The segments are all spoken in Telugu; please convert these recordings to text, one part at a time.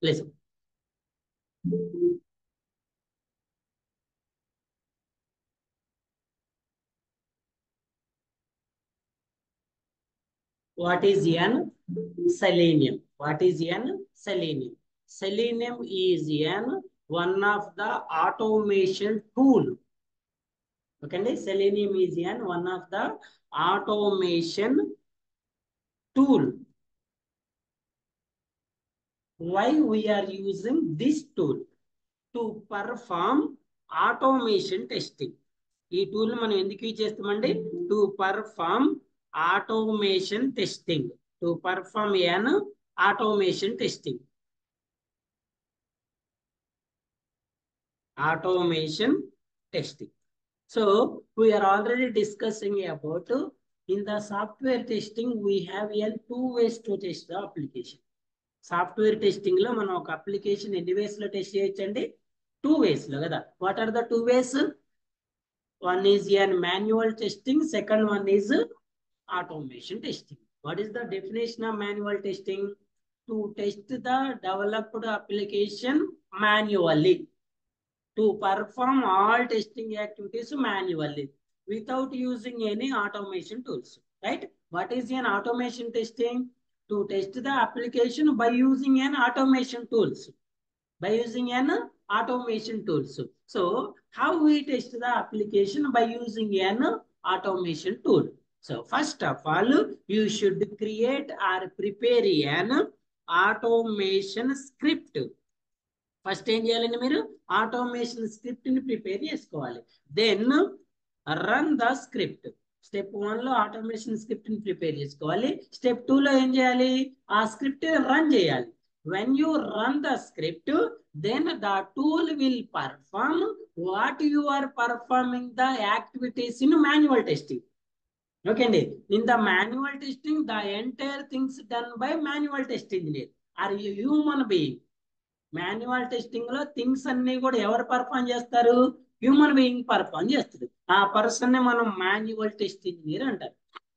Listen. What is N? Selenium. What is N? Selenium. Selenium is N, one of the automation tool. Okay, Selenium is N, one of the automation tool. Why we are using this tool? To perform automation testing. ఈ టూల్ మనం ఎందుకు యూజ్ చేస్తామండి to perform automation testing to perform an automation testing automation testing. So we are already discussing about uh, in the software testing, we have here two ways to test the application. Software testing లో మనం ఒక అప్లికేషన్ ఎన్ని వేస్ లో టెస్ట్ చేయొచ్చండి టూ వేస్ లో కదా what are the two ways one is an manual testing second one is automation testing what is the definition of manual testing to test the developed application manually to perform all testing activities manually without using any automation tools, right? What is an automation testing? To test the application by using an automation tools, by using an automation tools. So how we test the application by using an automation tool? So first of all, you should create or prepare an automation script. First ఏం చేయాలండి మీరు ఆటోమేషన్ స్క్రిప్ట్ ని ప్రిపేర్ చేసుకోవాలి then run the script step one లో ఆటోమేషన్ స్క్రిప్ట్ ని ప్రిపేర్ చేసుకోవాలి స్టెప్ టూ లో ఏం చేయాలి ఆ స్క్రిప్ట్ రన్ చేయాలి when you run the script then the tool will perform what you are performing the activities in manual testing okay అండి in the manual testing the entire things done by manual test engineer or human being manual testing లో థింగ్స్ అన్ని కూడా ఎవరు పర్ఫామ్ చేస్తారు హ్యూమన్ బీయింగ్ పర్ఫామ్ చేస్తారు ఆ పర్సన్ ని మనం మాన్యువల్ టెస్ట్ ఇంజనీర్ అంటారు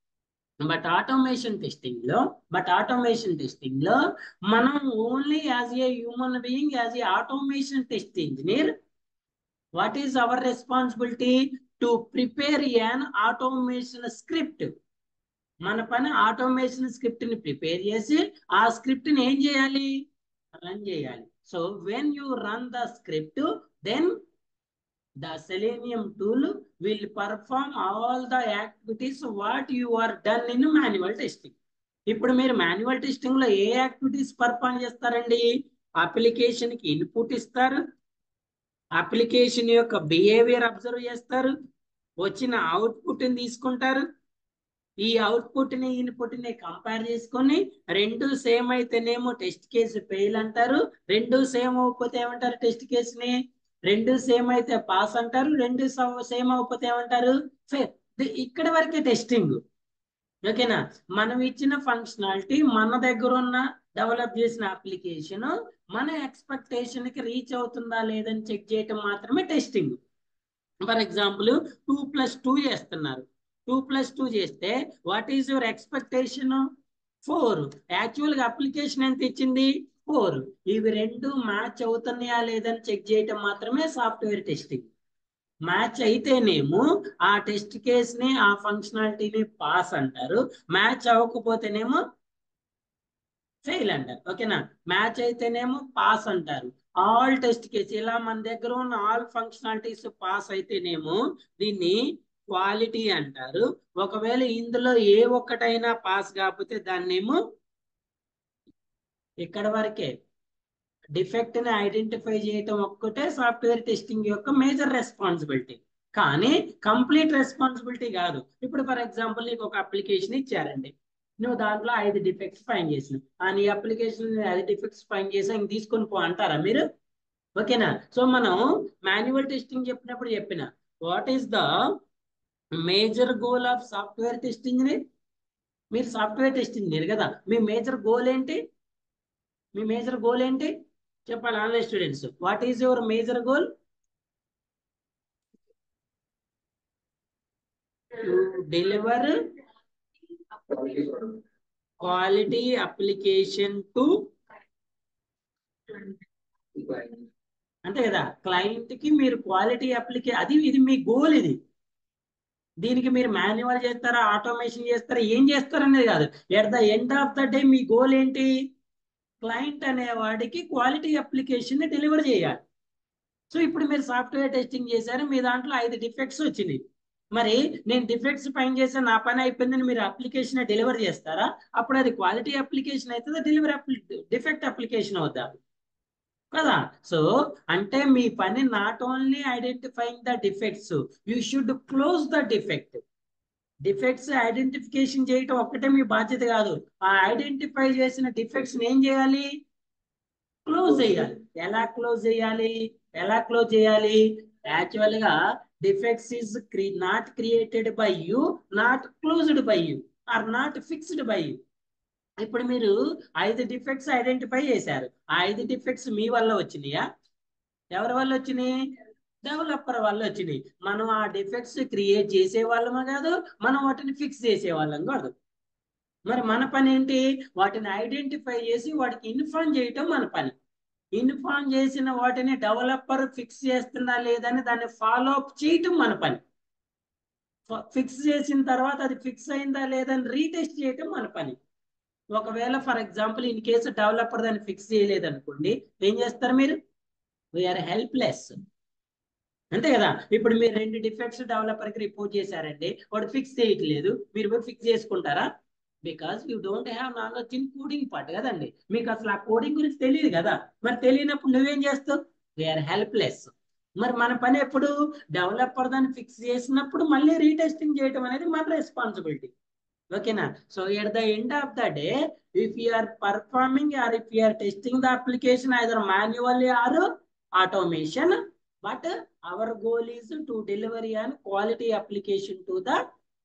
బట్ ఆటోమేషన్ టెస్టింగ్ లో బట్ ఆటోమేషన్ టెస్టింగ్ లో మనం only as a human being as a automation test engineer what is our responsibility to prepare an automation script మన పని ఆటోమేషన్ స్క్రిప్ట్ ని ప్రిపేర్ చేసి ఆ స్క్రిప్ట్ ని ఏం చేయాలి రన్ చేయాలి so when you run the script then the Selenium tool will perform all the activities what you are done in manual testing ఇప్పుడు మీరు మాన్యువల్ టెస్టింగ్ లో ఏ యాక్టివిటీస్ పర్ఫామ్ చేస్తారండి అప్లికేషన్ కి ఇన్పుట్ ఇస్తారు అప్లికేషన్ యొక్క బిహేవియర్ అబ్జర్వ్ చేస్తారు వచ్చిన అవుట్పుట్ ని తీసుకుంటారు ఈ అవుట్పుట్ ని ఇన్పుట్ ని కంపేర్ చేసుకొని రెండు సేమ్ అయితేనేమో టెస్ట్ కేసు ఫెయిల్ అంటారు రెండు సేమ్ అవ్వకపోతే ఏమంటారు టెస్ట్ కేసుని రెండు సేమ్ అయితే పాస్ అంటారు రెండు సేమ్ అవ్వకపోతే ఏమంటారు ఫెయిల్ ఇక్కడ వరకే టెస్టింగ్ ఓకేనా మనం ఇచ్చిన ఫంక్షనాలిటీ మన దగ్గర ఉన్న డెవలప్ చేసిన అప్లికేషన్ మన ఎక్స్పెక్టేషన్ కి రీచ్ అవుతుందా లేదని చెక్ చేయటం మాత్రమే testing for example two plus two చేస్తున్నారు టూ ప్లస్ టూ చేస్తే what is your expectation four actual గా అప్లికేషన్ ఎంత ఇచ్చింది ఫోర్ ఇవి రెండు మ్యాచ్ అవుతున్నాయా లేదని చెక్ చేయటం మాత్రమే సాఫ్ట్వేర్ టెస్టింగ్ మ్యాచ్ అయితేనేమో ఆ టెస్ట్ కేస్ ని ఆ ఫంక్షనాలిటీని పాస్ అంటారు మ్యాచ్ అవ్వకపోతేనేమో ఫెయిల్ అంటారు ఓకేనా మ్యాచ్ అయితేనేమో పాస్ అంటారు ఆల్ టెస్ట్ కేసు ఇలా మన దగ్గర ఉన్న ఆల్ ఫంక్షనాలిటీస్ పాస్ అయితేనేమో దీన్ని క్వాలిటీ అంటారు ఒకవేళ ఇందులో ఏ ఒక్కటైనా పాస్ కాకపోతే దాన్నేమో ఇక్కడ వరకే డిఫెక్ట్ ని ఐడెంటిఫై చేయటం ఒక్కటే సాఫ్ట్వేర్ టెస్టింగ్ యొక్క మేజర్ రెస్పాన్సిబిలిటీ కానీ కంప్లీట్ రెస్పాన్సిబిలిటీ కాదు ఇప్పుడు ఫర్ ఎగ్జాంపుల్ నీకు ఒక అప్లికేషన్ ఇచ్చారండి నువ్వు దాంట్లో ఐదు డిఫెక్ట్స్ ఫైన్ చేసినావు ఆ నీ అప్లికేషన్ ఐదు డిఫెక్ట్స్ ఫైన్ చేసి ఇంక తీసుకొని పో అంటారా మీరు ఓకేనా సో మనం మాన్యువల్ టెస్టింగ్ చెప్పినప్పుడు చెప్పిన what is the major goal of software test engineer మీరు సాఫ్ట్వేర్ టెస్ట్ ఇంజనీర్ కదా మీ మేజర్ గోల్ ఏంటి మీ మేజర్ గోల్ ఏంటి చెప్పాలి online students what is your major goal to deliver quality application to అంతే కదా క్లయింట్ కి మీరు క్వాలిటీ అప్లికే అది ఇది మీ గోల్ ఇది దీనికి మీరు మాన్యువల్ చేస్తారా ఆటోమేషన్ చేస్తారా ఏం చేస్తారనేది కాదు at the end of the day మీ గోల్ ఏంటి క్లయింట్ అనేవాడికి క్వాలిటీ అప్లికేషన్ ని డెలివర్ చేయాలి సో ఇప్పుడు మీరు సాఫ్ట్వేర్ టెస్టింగ్ చేశారు మీ దాంట్లో ఐదు డిఫెక్ట్స్ వచ్చినాయి మరి నేను డిఫెక్ట్స్ పైన చేస్తే నా పని అయిపోయిందని మీరు అప్లికేషన్ డెలివర్ చేస్తారా అప్పుడు అది క్వాలిటీ అప్లికేషన్ అవుతుందా డెలివరీ డిఫెక్ట్ అప్లికేషన్ అవుతా కదా సో అంటే మీ పని not only identifying the defects you should close the defect defects identification చేయటం ఒక్కటే మీ బాధ్యత కాదు ఆ ఐడెంటిఫై చేసిన డిఫెక్ట్స్ ఏం చేయాలి క్లోజ్ చేయాలి ఎలా క్లోజ్ చేయాలి ఎలా క్లోజ్ చేయాలి యాక్చువల్ గా defects is not created by you not closed by you or not fixed by you ఇప్పుడు మీరు ఐదు డిఫెక్ట్స్ ఐడెంటిఫై చేశారు ఆ ఐదు డిఫెక్ట్స్ మీ వల్ల వచ్చినాయా ఎవరి వల్ల వచ్చినాయి డెవలపర్ వల్ల వచ్చినాయి మనం ఆ డిఫెక్ట్స్ క్రియేట్ చేసే వాళ్ళమా కాదు మనం వాటిని ఫిక్స్ చేసే వాళ్ళం కాదు మరి మన పని ఏంటి వాటిని ఐడెంటిఫై చేసి వాటికి ఇన్ఫార్మ్ చేయటం మన పని ఇన్ఫార్మ్ చేసిన వాటిని డెవలపర్ ఫిక్స్ చేస్తుందా లేదని దాన్ని ఫాలో అప్ చేయటం మన పని ఫిక్స్ చేసిన తర్వాత అది ఫిక్స్ అయిందా లేదని రీటెస్ట్ చేయటం మన పని ఒకవేళ for example in case developer దాన్ని ఫిక్స్ చేయలేదు అనుకోండి ఏం చేస్తారు మీరు వీఆర్ హెల్ప్లెస్ అంతే కదా ఇప్పుడు మీరు రెండు డిఫెక్ట్స్ డెవలపర్ కి రిపోర్ట్ చేశారండి వాడు ఫిక్స్ చేయట్లేదు మీరు పోయి ఫిక్స్ చేసుకుంటారా because you don't have knowledge in coding part కదండి మీకు అసలు ఆ కోడింగ్ గురించి తెలియదు కదా మరి తెలియనప్పుడు నువ్వేం చేస్తావు వీఆర్ హెల్ప్లెస్ మరి మన పని ఎప్పుడు డెవలపర్ దాన్ని ఫిక్స్ చేసినప్పుడు మళ్ళీ రీటెస్టింగ్ చేయడం అనేది మన రెస్పాన్సిబిలిటీ ఓకేనా so at the end of the day if you are performing or if you are testing the application either manually or automation but our goal is to delivery and quality application to the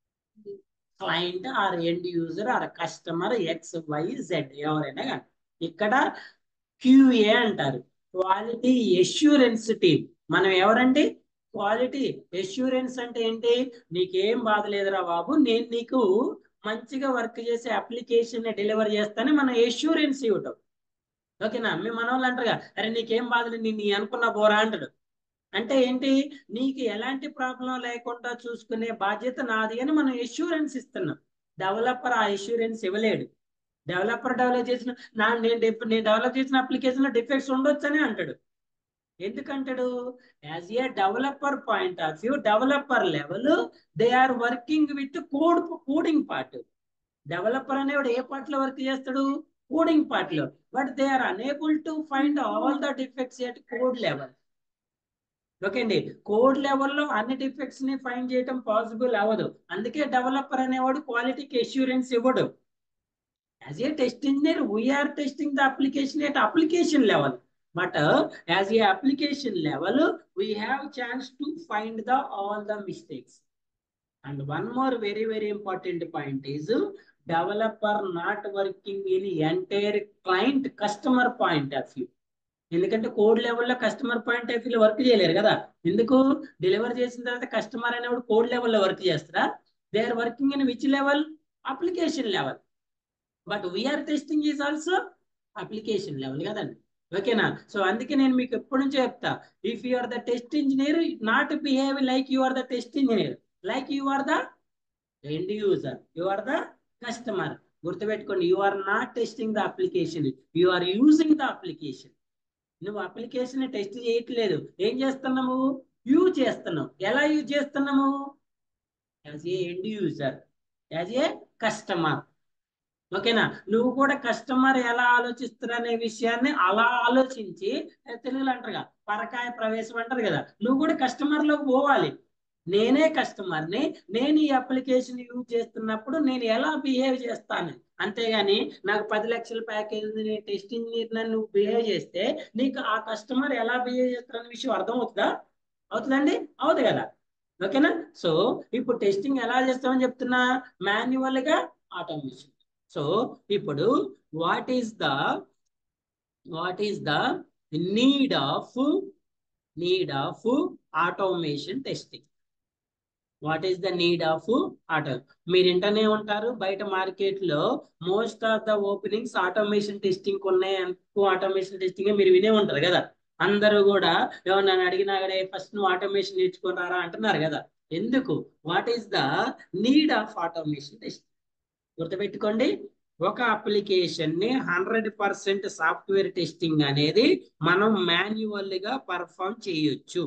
client or end user or customer X Y Z ఎవరైనా కానీ ఇక్కడ క్యూఏ అంటారు క్వాలిటీ ఎష్యూరెన్స్ టీమ్ మనం ఎవరండి క్వాలిటీ ఎష్యూరెన్స్ అంటే ఏంటి నీకేం బాధ లేదురా బాబు నేను నీకు మంచిగా వర్క్ చేసే అప్లికేషన్ డెలివర్ చేస్తానే మనం ఎష్యూరెన్స్ ఇవ్వటం ఓకేనా మీ మన వాళ్ళు అంటారుగా అరే నీకేం బాధ లేదు నీ అనుకున్న బోరా అంటాడు అంటే ఏంటి నీకు ఎలాంటి ప్రాబ్లం లేకుండా చూసుకునే బాధ్యత నాది అని మనం ఎష్యూరెన్స్ ఇస్తున్నాం డెవలపర్ ఆ ఎష్యూరెన్స్ ఇవ్వలేడు డెవలపర్ డెవలప్ చేసిన నా నేను నేను డెవలప్ చేసిన అప్లికేషన్ లో డిఫెక్ట్స్ ఉండొచ్చని అంటాడు ఎందుకంటాడు as a developer point of view developer level they are working with code coding part developer అనేవాడు ఏ పార్ట్ లో వర్క్ చేస్తాడు కోడింగ్ పార్ట్ లో but they are unable to find all the defects at code level okay అండి కోడ్ లెవెల్లో అన్ని డిఫెక్ట్స్ ని ఫైండ్ చేయడం పాసిబుల్ అవ్వదు అందుకే డెవలపర్ అనేవాడు క్వాలిటీకి అష్యూరెన్స్ ఇవ్వడు as a test engineer we are testing the application at application level but uh, as a application level we have chance to find the all the mistakes and one more very very important point is developer not working in entire client customer point of view ఎందుకంటే కోడ్ లెవెల్లో customer point of view work చేయలేరు కదా ఎందుకు డెలివర్ చేసిన తర్వాత కస్టమర్ అనేవాడు కోడ్ లెవెల్లో వర్క్ చేస్తారా they are working in which level application level but we are testing is also application level కదండి ఓకేనా సో అందుకే నేను మీకు ఎప్పటి నుంచో చెప్తా if you are the test engineer not behave like you are the test engineer like you are the end user you are the customer గుర్తుపెట్టుకోండి you are not testing the application you are using the application నువ్వు అప్లికేషన్ టెస్ట్ చేయట్లేదు ఏం చేస్తున్నాము యూజ్ చేస్తున్నావు ఎలా యూజ్ చేస్తున్నాము as a end user as a customer ఓకేనా నువ్వు కూడా కస్టమర్ ఎలా ఆలోచిస్తారు అనే విషయాన్ని అలా ఆలోచించి తెలుగులో అంటారుగా పరకాయ ప్రవేశం అంటారు కదా నువ్వు కూడా కస్టమర్ లోకి పోవాలి నేనే కస్టమర్ని నేను ఈ అప్లికేషన్ యూజ్ చేస్తున్నప్పుడు నేను ఎలా బిహేవ్ చేస్తాను అంతేగాని నాకు పది లక్షల ప్యాకేజ్ నేను టెస్ట్ ఇంజనీర్ నువ్వు బిహేవ్ చేస్తే నీకు ఆ కస్టమర్ ఎలా బిహేవ్ చేస్తారనే విషయం అర్థం అవుతుందా అవుతుందండి అవుతుంది కదా ఓకేనా సో ఇప్పుడు టెస్టింగ్ ఎలా చేస్తామని చెప్తున్నా మాన్యువల్ గా ఆటోమేషన్ సో ఇప్పుడు what is the what is the need of need of automation testing what is the need of auto మీరు ఇంటనే ఉంటారు బయట మార్కెట్ లో most of the openings automation testing ఉన్నాయి ఎక్కువ ఆటోమేషన్ టెస్టింగ్ మీరు వినే ఉంటారు కదా అందరూ కూడా ఎవరు అడిగినా కూడా ఫస్ట్ నువ్వు ఆటోమేషన్ నేర్చుకున్నారా అంటున్నారు కదా ఎందుకు what is the need of automation test గుర్తుపెట్టుకోండి ఒక అప్లికేషన్ ని హండ్రెడ్ పర్సెంట్ సాఫ్ట్వేర్ టెస్టింగ్ అనేది మనం మాన్యువల్ గా పర్ఫామ్ చేయొచ్చు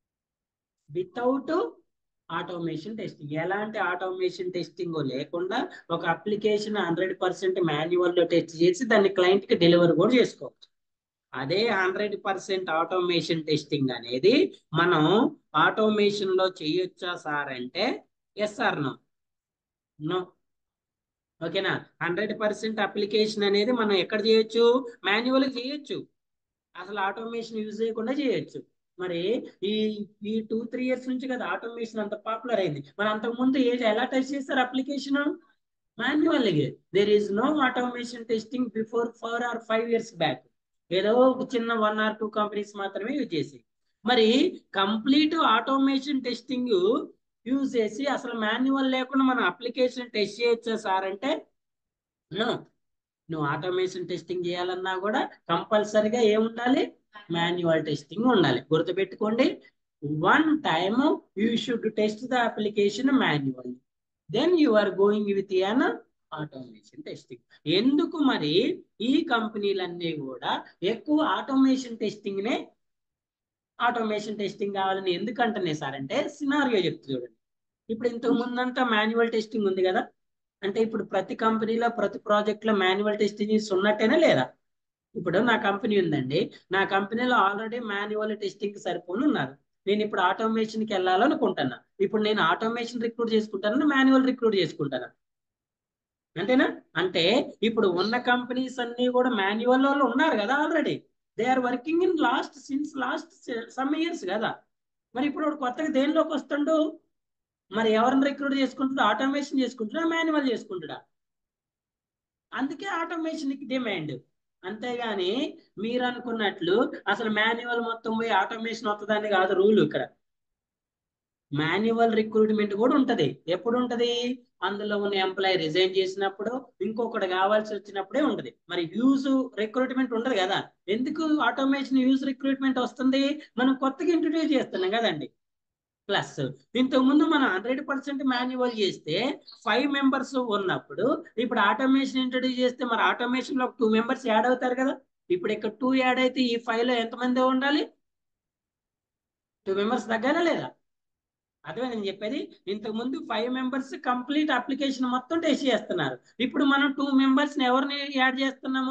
వితౌట్ ఆటోమేషన్ టెస్టింగ్ ఎలాంటి ఆటోమేషన్ టెస్టింగ్ లేకుండా ఒక అప్లికేషన్ హండ్రెడ్ పర్సెంట్ మాన్యువల్ లో టెస్ట్ చేసి దాన్ని క్లయింట్ కి డెలివర్ కూడా చేసుకోవచ్చు అదే హండ్రెడ్ పర్సెంట్ ఆటోమేషన్ టెస్టింగ్ అనేది మనం ఆటోమేషన్ లో చేయొచ్చా సార్ అంటే ఎస్ ఆర్ నో నో ఓకేనా హండ్రెడ్ పర్సెంట్ అప్లికేషన్ అనేది మనం ఎక్కడ చేయొచ్చు మాన్యువల్ చేయొచ్చు అసలు ఆటోమేషన్ యూజ్ చేయకుండా చేయొచ్చు మరి ఈ ఈ టూ త్రీ ఇయర్స్ నుంచి కదా ఆటోమేషన్ అంత పాపులర్ అయింది మరి అంతకు ముందు ఏ ఎలా టెస్ట్ చేస్తారు application manual there is no automation testing before four or five years back ఏదో ఒక చిన్న వన్ ఆర్ టూ కంపెనీస్ మాత్రమే యూజ్ చేసి మరి కంప్లీట్ ఆటోమేషన్ టెస్టింగ్ యూజ్ చేసి అసలు మాన్యువల్ లేకుండా మనం అప్లికేషన్ టెస్ట్ చేయొచ్చా సార్ అంటే నో నువ్వు ఆటోమేషన్ టెస్టింగ్ చేయాలన్నా కూడా కంపల్సరిగా ఏముండాలి మాన్యువల్ టెస్టింగ్ ఉండాలి గుర్తుపెట్టుకోండి one time you should test the application manual then you are going with an automation testing ఎందుకు మరి ఈ కంపెనీలన్నీ కూడా ఎక్కువ ఆటోమేషన్ టెస్టింగ్ నే ఆటోమేషన్ టెస్టింగ్ కావాలని ఎందుకంటున్నాయి సార్ అంటే సినారియో చెప్తూ చూడండి ఇప్పుడు ఇంతకు ముందంతా మాన్యువల్ టెస్టింగ్ ఉంది కదా అంటే ఇప్పుడు ప్రతి కంపెనీలో ప్రతి ప్రాజెక్ట్ లో మాన్యువల్ టెస్టింగ్ ఉన్నట్టేనా లేదా ఇప్పుడు నా కంపెనీ ఉందండి నా కంపెనీలో ఆల్రెడీ మాన్యువల్ టెస్టింగ్ సరిపోని ఉన్నారు నేను ఇప్పుడు ఆటోమేషన్ కి వెళ్ళాలనుకుంటున్నా ఇప్పుడు నేను ఆటోమేషన్ రిక్రూట్ చేసుకుంటాను మాన్యువల్ రిక్రూట్ చేసుకుంటాను అంతేనా అంటే ఇప్పుడు ఉన్న కంపెనీస్ అన్ని కూడా మాన్యువల్ వాళ్ళు ఉన్నారు కదా already they are working in last since last some years కదా మరి ఇప్పుడు కొత్తగా దేనిలోకి వస్తుండు మరి ఎవరిని రిక్రూట్ చేసుకుంటాడు ఆటోమేషన్ చేసుకుంటాడా మాన్యువల్ చేసుకుంటాడా అందుకే ఆటోమేషన్ కి డిమాండ్ అంతేగాని మీరు అనుకున్నట్లు అసలు మాన్యువల్ మొత్తం పోయి ఆటోమేషన్ వస్తుందని కాదు రూల్ ఇక్కడ మాన్యువల్ రిక్రూట్మెంట్ కూడా ఉంటది ఎప్పుడు ఉంటది అందులో ఉన్న ఎంప్లాయీ రిజైన్ చేసినప్పుడు ఇంకొకటి కావాల్సి వచ్చినప్పుడే ఉంటది మరి యూజ్ రిక్రూట్మెంట్ ఉండదు కదా ఎందుకు ఆటోమేషన్ యూజ్ రిక్రూట్మెంట్ వస్తుంది మనం కొత్తగా ఇంట్రడ్యూస్ చేస్తున్నాం కదండి ప్లస్ ఇంతకు ముందు మనం హండ్రెడ్ పర్సెంట్ మాన్యువల్ చేస్తే ఫైవ్ మెంబర్స్ ఉన్నప్పుడు ఇప్పుడు ఆటోమేషన్ ఇంట్రడ్యూస్ చేస్తే మరి ఆటోమేషన్ లో టూ మెంబర్స్ యాడ్ అవుతారు కదా ఇప్పుడు ఇక్కడ టూ యాడ్ అయితే ఈ ఫైవ్ లో ఎంతమంది ఉండాలి టూ మెంబర్స్ తగ్గాలా లేదా అదే నేను చెప్పేది ఇంతకు ముందు ఫైవ్ మెంబర్స్ కంప్లీట్ అప్లికేషన్ మొత్తం టెస్ట్ చేస్తున్నారు ఇప్పుడు మనం టూ మెంబర్స్ ఎవరిని యాడ్ చేస్తున్నాము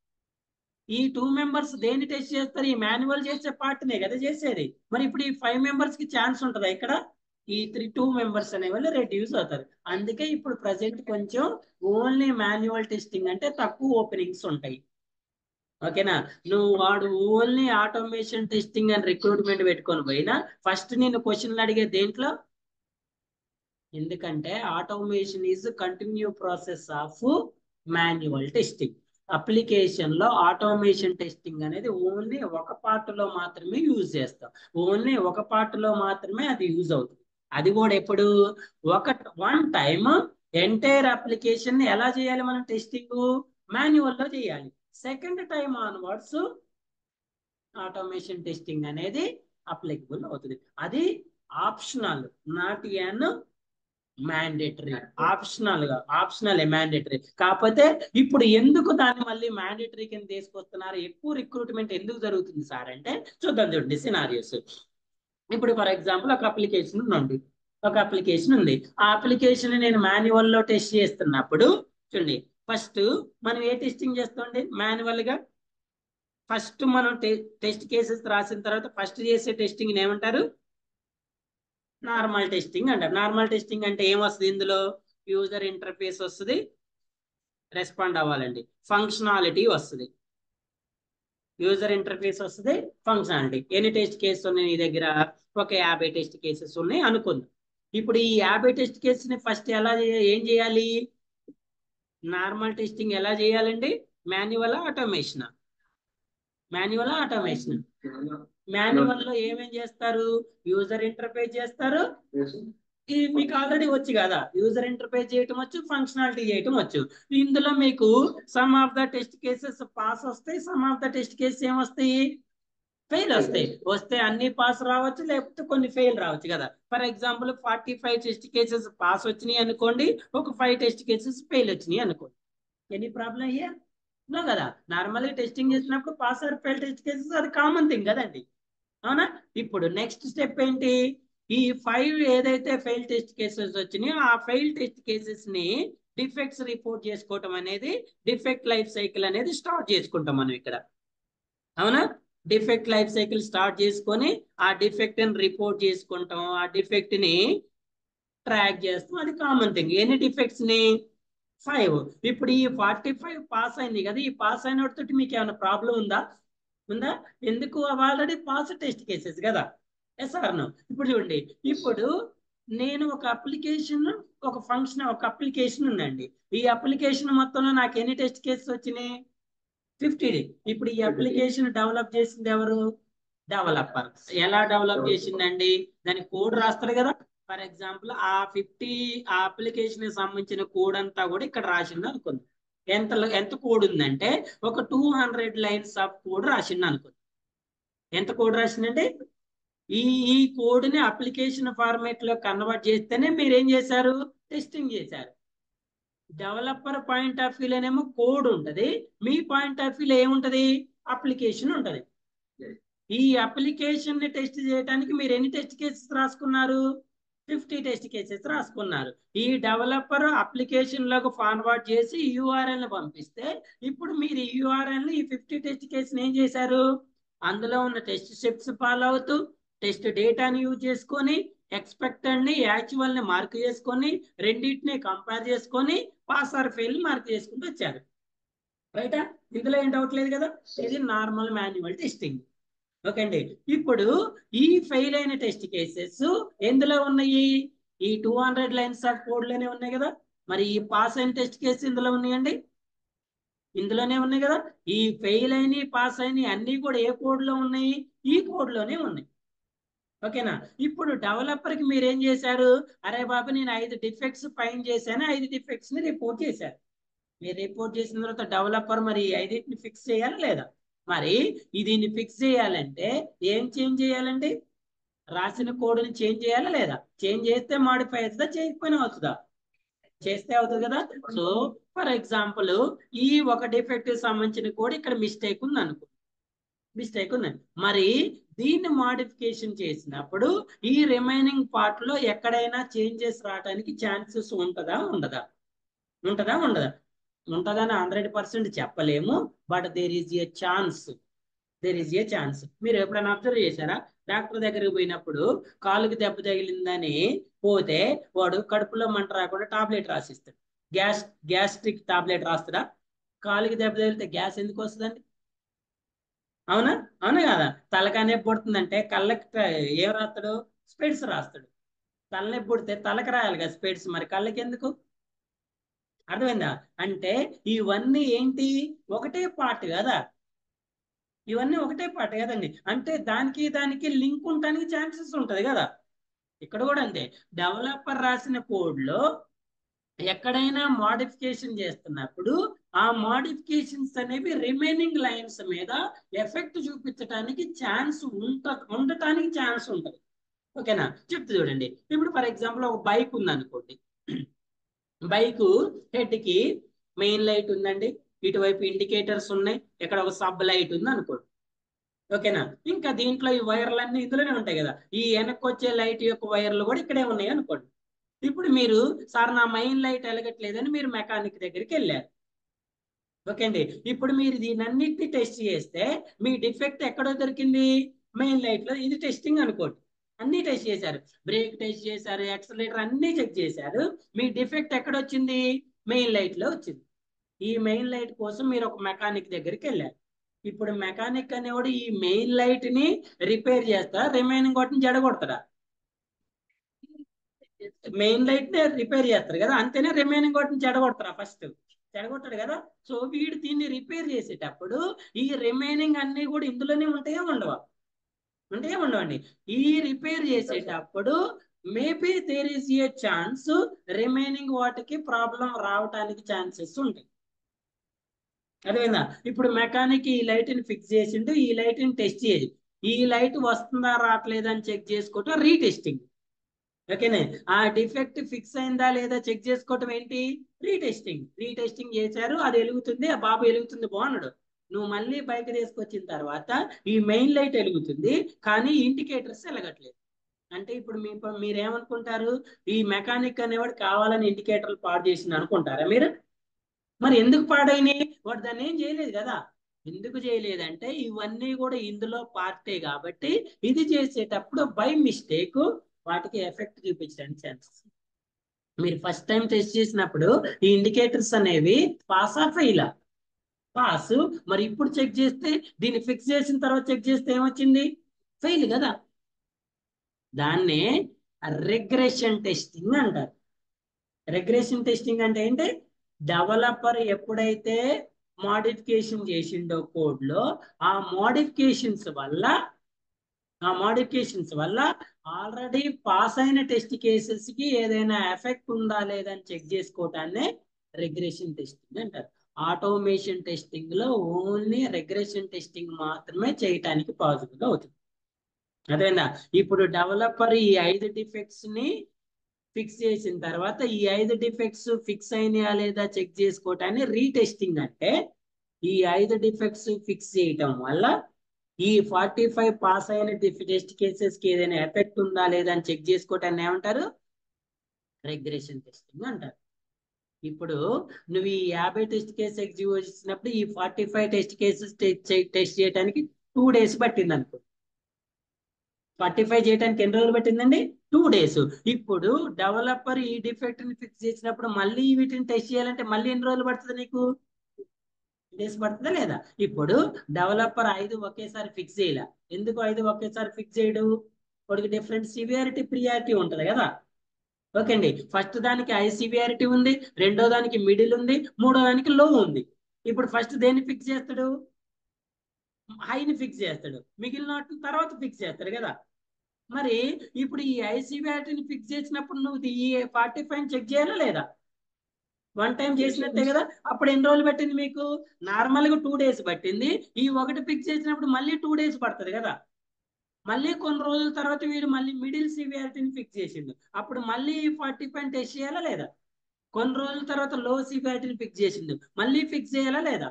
ఈ టూ మెంబర్స్ దేన్ని టెస్ట్ చేస్తారు ఈ మాన్యువల్ చేసే పార్ట్నే కదా చేసేది మరి ఇప్పుడు ఈ ఫైవ్ మెంబర్స్ కి ఛాన్స్ ఉంటుందా ఇక్కడ ఈ త్రీ టూ మెంబర్స్ అనే వాళ్ళు రెడ్యూస్ అవుతారు అందుకే ఇప్పుడు ప్రజెంట్ కొంచెం ఓన్లీ మాన్యువల్ టెస్టింగ్ అంటే తక్కువ ఓపెనింగ్స్ ఉంటాయి ఓకేనా నువ్వు వాడు only automation testing and recruitment పెట్టుకొని పోయినా ఫస్ట్ నేను క్వశ్చన్లు అడిగే దేంట్లో ఎందుకంటే automation is continue process of manual testing application లో ఆటోమేషన్ టెస్టింగ్ అనేది ఓన్లీ ఒక పార్ట్ లో మాత్రమే యూజ్ చేస్తాం ఓన్లీ ఒక పార్ట్ లో మాత్రమే అది యూజ్ అవుతుంది అది కూడా ఎప్పుడు ఒక వన్ టైం ఎంటైర్ అప్లికేషన్ ని ఎలా చేయాలి మనం టెస్టింగ్ మాన్యువల్ లో చేయాలి second time onwards automation testing అనేది అప్లికబుల్ అవుతుంది అది optional not an mandatory optional గా ఆప్షనల్ మ్యాండేటరీ కాకపోతే ఇప్పుడు ఎందుకు దాన్ని మళ్ళీ మ్యాండేటరీ కింద తీసుకొస్తున్నారు ఎక్కువ రిక్రూట్మెంట్ ఎందుకు జరుగుతుంది సార్ అంటే చూద్దాం చూడండి సినారియోస్ ఇప్పుడు ఫర్ ఎగ్జాంపుల్ ఒక అప్లికేషన్ ఉంది ఒక అప్లికేషన్ ఉంది ఆ అప్లికేషన్ నేను మాన్యువల్ లో టెస్ట్ చేస్తున్నప్పుడు చూడండి ఫస్ట్ మనం ఏ టెస్టింగ్ చేస్తామండి మాన్యువల్ గా ఫస్ట్ మనం టెస్ట్ కేసెస్ రాసిన తర్వాత ఫస్ట్ చేసే టెస్టింగ్ ఏమంటారు నార్మల్ టెస్టింగ్ అంటారు నార్మల్ టెస్టింగ్ అంటే ఏం వస్తుంది ఇందులో యూజర్ ఇంటర్ఫేస్ వస్తుంది రెస్పాండ్ అవ్వాలండి ఫంక్షనాలిటీ వస్తుంది యూజర్ ఇంటర్ఫేస్ వస్తుంది ఫంక్షనాలిటీ ఎన్ని టెస్ట్ కేసెస్ ఉన్నాయి నీ దగ్గర ఒక యాభై టెస్ట్ కేసెస్ ఉన్నాయి అనుకుందాం ఇప్పుడు ఈ యాభై టెస్ట్ కేసెస్ ని ఫస్ట్ ఎలా ఏం చేయాలి నార్మల్ టెస్టింగ్ ఎలా చేయాలండి manual automation manual automation manual లో ఏమేం చేస్తారు యూజర్ ఇంటర్ఫేస్ చేస్తారు ఇది మీకు ఆల్రెడీ వచ్చు కదా యూజర్ ఇంటర్ఫేస్ చేయటం వచ్చు ఫంక్షనాలిటీ చేయటం వచ్చు ఇందులో మీకు some of the test cases pass వస్తాయి some of the test cases ఏమొస్తాయి ఫెయిల్ వస్తాయి వస్తే అన్ని పాస్ రావచ్చు లేకపోతే కొన్ని ఫెయిల్ రావచ్చు కదా for example forty five test cases pass వచ్చినాయి అనుకోండి ఒక ఫైవ్ టెస్ట్ కేసెస్ ఫెయిల్ వచ్చినాయి అనుకోండి ఎనీ ప్రాబ్లం అయ్యా నో కదా నార్మల్ గా టెస్టింగ్ చేసినప్పుడు pass or fail test cases అది కామన్ థింగ్ కదండి అవునా ఇప్పుడు నెక్స్ట్ స్టెప్ ఏంటి ఈ ఫైవ్ ఏదైతే ఫెయిల్ టెస్ట్ కేసెస్ వచ్చినాయో ఆ ఫెయిల్ టెస్ట్ కేసెస్ ని డిఫెక్ట్స్ రిపోర్ట్ చేసుకోవటం అనేది డిఫెక్ట్ లైఫ్ సైకిల్ అనేది స్టార్ట్ చేసుకుంటాం మనం ఇక్కడ అవునా డిఫెక్ట్ లైఫ్ సైకిల్ స్టార్ట్ చేసుకొని ఆ డిఫెక్ట్ ని రిపోర్ట్ చేసుకుంటాం ఆ డిఫెక్ట్ ని ట్రాక్ చేస్తాం అది కామన్ థింగ్ ఎన్ని డిఫెక్ట్స్ ని ఫైవ్ ఇప్పుడు ఈ ఫార్టీ ఫైవ్ పాస్ అయింది కదా ఈ పాస్ అయిన తోటి మీకు ఏమైనా ప్రాబ్లం ఉందా ఉందా ఎందుకు అవి ఆల్రెడీ పాస్ టెస్ట్ కేసెస్ కదా ఎస్ నో ఇప్పుడు చూడండి ఇప్పుడు నేను ఒక అప్లికేషన్ ఒక ఫంక్షన్ ఒక అప్లికేషన్ ఉందండి ఈ అప్లికేషన్ మొత్తంలో నాకు ఎన్ని టెస్ట్ కేసెస్ వచ్చినాయి ఫిఫ్టీ ఇప్పుడు ఈ అప్లికేషన్ డెవలప్ చేసింది ఎవరు డెవలపర్ ఎలా డెవలప్ చేసిందండి దాని కోడ్ రాస్తారు కదా ఫర్ ఎగ్జాంపుల్ ఆ ఫిఫ్టీ ఆ అప్లికేషన్ సంబంధించిన కోడ్ అంతా కూడా ఇక్కడ రాసింది అనుకుంది ఎంత ఎంత కోడ్ ఉందంటే ఒక two hundred lines of code రాసింది అనుకుంది ఎంత కోడ్ రాసిందంటే ఈ ఈ కోడ్ ని అప్లికేషన్ ఫార్మేట్ లో కన్వర్ట్ చేస్తేనే మీరు ఏం చేశారు టెస్టింగ్ చేశారు డెవలపర్ పాయింట్ ఆఫ్ వ్యూలోనేమో కోడ్ ఉంటది మీ పాయింట్ ఆఫ్ వ్యూలో ఏముంటది అప్లికేషన్ ఉంటది ఈ అప్లికేషన్ ని టెస్ట్ చేయడానికి మీరు ఎన్ని టెస్ట్ కేసెస్ రాసుకున్నారు ఫిఫ్టీ టెస్ట్ కేసెస్ రాసుకున్నారు ఈ డెవలపర్ అప్లికేషన్ లకు ఫార్వర్డ్ చేసి యూఆర్ఎల్ ని పంపిస్తే ఇప్పుడు మీరు ఈ యూఆర్ఎల్ ని ఈ ఫిఫ్టీ టెస్ట్ కేసుని ఏం చేశారు అందులో ఉన్న టెస్ట్ స్టెప్స్ ఫాలో అవుతూ టెస్ట్ డేటాని యూజ్ చేసుకొని ఎక్స్పెక్టెడ్ ని యాక్చువల్ ని మార్క్ చేసుకొని రెండింటిని కంపేర్ చేసుకొని పాస్ ఆర్ ఫెయిల్ మార్క్ చేసుకుంటూ వచ్చారు రైటా ఇందులో ఏం డౌట్ లేదు కదా ఇది నార్మల్ మాన్యువల్ టెస్టింగ్ ఓకే అండి ఇప్పుడు ఈ ఫెయిల్ అయిన టెస్ట్ కేసెస్ ఎందులో ఉన్నాయి ఈ two hundred lines of code లోనే ఉన్నాయి కదా మరి ఈ పాస్ అయిన టెస్ట్ కేసు ఇందులో ఉన్నాయండి ఇందులోనే ఉన్నాయి కదా ఈ ఫెయిల్ అయిన పాస్ అయిన అన్ని కూడా ఏ కోడ్ లో ఉన్నాయి ఈ కోడ్ లోనే ఉన్నాయి ఓకేనా ఇప్పుడు డెవలపర్ కి మీరు ఏం చేశారు అరే బాబు నేను ఐదు డిఫెక్ట్స్ ఫైన్ చేశాను ఐదు డిఫెక్ట్స్ ని రిపోర్ట్ చేశారు మీరు రిపోర్ట్ చేసిన తర్వాత డెవలపర్ మరి ఐదింటిని ఫిక్స్ చేయాలా లేదా మరి దీన్ని ఫిక్స్ చేయాలంటే ఏం చేంజ్ చేయాలండి రాసిన కోడ్ని చేంజ్ చేయాలా లేదా చేంజ్ చేస్తే మాడిఫై అవుతుందా చేయకపోయినా అవుతుందా చేస్తే అవుతుంది కదా సో ఫర్ ఎగ్జాంపుల్ ఈ ఒక డిఫెక్ట్ సంబంధించిన కోడ్ ఇక్కడ మిస్టేక్ ఉంది అనుకో మిస్టేక్ ఉందండి మరి దీన్ని మాడిఫికేషన్ చేసినప్పుడు ఈ రిమైనింగ్ పార్ట్ లో ఎక్కడైనా చేంజెస్ రావడానికి ఛాన్సెస్ ఉంటుందా ఉండదా ఉంటుందా ఉండదా ఉంటుందని హండ్రెడ్ పర్సెంట్ చెప్పలేము but there is a chance there is a chance మీరు ఎప్పుడైనా అబ్జర్వ్ చేశారా డాక్టర్ దగ్గరికి పోయినప్పుడు కాలుకి దెబ్బ తగిలిందని పోతే వాడు కడుపులో మంట రాకుండా టాబ్లెట్ రాసిస్తాడు గ్యాస్ గ్యాస్ట్రిక్ టాబ్లెట్ రాస్తాడా కాలుకి దెబ్బ తగిలితే గ్యాస్ ఎందుకు వస్తుందండి అవునా అవునా కదా తలకాయ నొప్పి పుడుతుందంటే కళ్ళకి ఏం రాస్తాడు స్పెడ్స్ రాస్తాడు తలనొప్పి పుడితే తలకి రాయాలి కదా స్పెడ్స్ మరి కళ్ళకి ఎందుకు అర్థమైందా అంటే ఇవన్నీ ఏంటి ఒకటే పార్ట్ కదా ఇవన్నీ ఒకటే పార్ట్ కదండి అంటే దానికి దానికి లింక్ ఉండడానికి ఛాన్సెస్ ఉంటది కదా ఇక్కడ కూడా అంతే డెవలపర్ రాసిన కోడ్ లో ఎక్కడైనా మాడిఫికేషన్ చేస్తున్నప్పుడు ఆ మాడిఫికేషన్స్ అనేవి రిమైనింగ్ లైన్స్ మీద ఎఫెక్ట్ చూపించడానికి ఛాన్స్ ఉంట ఉండటానికి ఛాన్స్ ఉంటుంది ఓకేనా చెప్తూ చూడండి ఇప్పుడు ఫర్ ఎగ్జాంపుల్ ఒక బైక్ ఉంది అనుకోండి బైక్ హెడ్ కి మెయిన్ లైట్ ఉందండి ఇటువైపు ఇండికేటర్స్ ఉన్నాయి ఇక్కడ ఒక సబ్ లైట్ ఉంది అనుకోండి ఓకేనా ఇంకా దీంట్లో ఈ వైర్లన్నీ ఇందులోనే ఉంటాయి కదా ఈ వెనక్కి వచ్చే లైట్ యొక్క వైర్లు కూడా ఇక్కడే ఉన్నాయి అనుకోండి ఇప్పుడు మీరు సార్ నా మెయిన్ లైట్ వెలగట్లేదని మీరు మెకానిక్ దగ్గరికి వెళ్ళారు ఓకే అండి ఇప్పుడు మీరు దీనన్నిటిని టెస్ట్ చేస్తే మీ డిఫెక్ట్ ఎక్కడో దొరికింది మెయిన్ లైట్ లో ఇది టెస్టింగ్ అనుకోండి అన్ని టెస్ట్ చేశారు బ్రేక్ టెస్ట్ చేశారు యాక్సలేటర్ అన్ని చెక్ చేశారు మీ డిఫెక్ట్ ఎక్కడ వచ్చింది మెయిన్ లైట్ లో వచ్చింది ఈ మెయిన్ లైట్ కోసం మీరు ఒక మెకానిక్ దగ్గరికి వెళ్ళారు ఇప్పుడు మెకానిక్ అనేవాడు ఈ మెయిన్ లైట్ ని రిపేర్ చేస్తా రిమైనింగ్ వాటిని జడగొడతాడా మెయిన్ లైట్ ని రిపేర్ చేస్తారు కదా అంతేనే రిమైనింగ్ వాటిని చెడగొడతారా ఫస్ట్ చెడగొట్టాడు కదా సో వీడు దీన్ని రిపేర్ చేసేటప్పుడు ఈ రిమైనింగ్ అన్ని కూడా ఇందులోనే ఉంటాయా ఉండవా ఉంటాయా ఉండవండి ఈ రిపేర్ చేసేటప్పుడు maybe there is a chance remaining వాటికి ప్రాబ్లం రావటానికి ఛాన్సెస్ ఉంటాయి అదేనా ఇప్పుడు మెకానిక్ ఈ లైట్ ని ఫిక్స్ చేసిండు ఈ లైట్ ని టెస్ట్ చేసి ఈ లైట్ వస్తుందా రావట్లేదా అని చెక్ చేసుకోవటం రీటెస్టింగ్ ఓకేనే ఆ డిఫెక్ట్ ఫిక్స్ అయిందా లేదా చెక్ చేసుకోవటం ఏంటి రీటెస్టింగ్ రీటెస్టింగ్ చేశారు అది వెలుగుతుంది ఆ బాబు వెలుగుతుంది బాగున్నాడు నువ్వు మళ్ళీ బైక్ తీసుకొచ్చిన తర్వాత ఈ మెయిన్ లైట్ వెలుగుతుంది కానీ ఇండికేటర్స్ వెలగట్లేదు అంటే ఇప్పుడు మీ మీరేమనుకుంటారు ఈ మెకానిక్ అనేవాడు కావాలని ఇండికేటర్లు పాడు చేసింది అనుకుంటారా మీరు మరి ఎందుకు పాడైనాయి వాడు దాన్ని ఏం చేయలేదు కదా ఎందుకు చేయలేదంటే ఇవన్నీ కూడా ఇందులో పార్టే కాబట్టి ఇది చేసేటప్పుడు బై మిస్టేక్ వాటికి ఎఫెక్ట్ చూపించడానికి ఛాన్సెస్ మీరు ఫస్ట్ టైం టెస్ట్ చేసినప్పుడు ఈ ఇండికేటర్స్ అనేవి పాస్ ఆ ఫెయిల్ పాస్ మరి ఇప్పుడు చెక్ చేస్తే దీన్ని ఫిక్స్ చేసిన తర్వాత చెక్ చేస్తే ఏమొచ్చింది ఫెయిల్ కదా దాన్నే రిగ్రెషన్ టెస్టింగ్ అంటారు రిగ్రెషన్ టెస్టింగ్ అంటే ఏంటి డెవలపర్ ఎప్పుడైతే మాడిఫికేషన్ చేసిండో కోడ్ లో ఆ మోడిఫికేషన్స్ వల్ల ఆ మోడిఫికేషన్స్ వల్ల ఆల్రెడీ పాస్ అయిన టెస్ట్ కేసెస్ కి ఏదైనా ఎఫెక్ట్ ఉందా లేదా అని చెక్ చేసుకోవటాన్ని రిగ్రెషన్ టెస్టింగ్ అంటారు ఆటోమేషన్ టెస్టింగ్ లో ఓన్లీ రిగ్రెషన్ టెస్టింగ్ మాత్రమే చేయటానికి పాసిబుల్ అవుతుంది అదేనా ఇప్పుడు డెవలపర్ ఈ ఐదు డిఫెక్ట్స్ ని ఫిక్స్ చేసిన తర్వాత ఈ ఐదు డిఫెక్ట్స్ ఫిక్స్ అయినాయా లేదా చెక్ చేసుకోవటాన్ని రీటెస్టింగ్ అంటే ఈ ఐదు డిఫెక్ట్స్ ఫిక్స్ చేయటం వల్ల ఈ ఫార్టీ ఫైవ్ పాస్ అయిన టెస్ట్ కేసెస్ కి ఏదైనా ఎఫెక్ట్ ఉందా లేదా అని చెక్ చేసుకోవటాన్ని ఏమంటారు రెగ్రెషన్ టెస్టింగ్ అంటారు ఇప్పుడు నువ్వు ఈ యాభై టెస్ట్ కేసు ఎగ్జిక్యూట్ చేసినప్పుడు ఈ forty five test cases test చేయడానికి టూ డేస్ పట్టింది అనుకో ఫార్టీ ఫైవ్ చేయడానికి ఎన్ని రోజులు పట్టిందండి టూ డేస్ ఇప్పుడు డెవలపర్ ఈ డిఫెక్ట్ ని ఫిక్స్ చేసినప్పుడు మళ్ళీ వీటిని టెస్ట్ చేయాలంటే మళ్ళీ ఎన్ని రోజులు పడుతుంది నీకు డేస్ పడుతుందా లేదా ఇప్పుడు డెవలపర్ ఐదు ఒకేసారి ఫిక్స్ చేయాల ఎందుకు ఐదు ఒకేసారి ఫిక్స్ చేయడు వాడికి డిఫరెంట్ సివియారిటీ ప్రియారిటీ ఉంటది కదా ఓకే అండి ఫస్ట్ దానికి హై సివియారిటీ ఉంది రెండో దానికి మిడిల్ ఉంది మూడో దానికి లో ఉంది ఇప్పుడు ఫస్ట్ దేన్ని ఫిక్స్ చేస్తాడు హైని ఫిక్స్ చేస్తాడు మిగిలిన వాటిని తర్వాత ఫిక్స్ చేస్తాడు కదా మరి ఇప్పుడు ఈ ఐసీబీఆర్టీని ఫిక్స్ చేసినప్పుడు నువ్వు ఈ ఫార్టీ ఫైవ్ చెక్ చేయాలా లేదా వన్ టైం చేసినట్టే కదా అప్పుడు ఎన్ని రోజులు పట్టింది మీకు నార్మల్ గా టూ డేస్ పట్టింది ఈ ఒకటి ఫిక్స్ చేసినప్పుడు మళ్ళీ టూ డేస్ పడుతుంది కదా మళ్ళీ కొన్ని రోజుల తర్వాత వీడు మళ్ళీ మిడిల్ సివియారిటీని ఫిక్స్ చేసిండు అప్పుడు మళ్ళీ ఫార్టీ ఫైవ్ టెస్ట్ చేయాలా లేదా కొన్ని రోజుల తర్వాత లో సివియారిటీని ఫిక్స్ చేసిండు మళ్ళీ ఫిక్స్ చేయాలా లేదా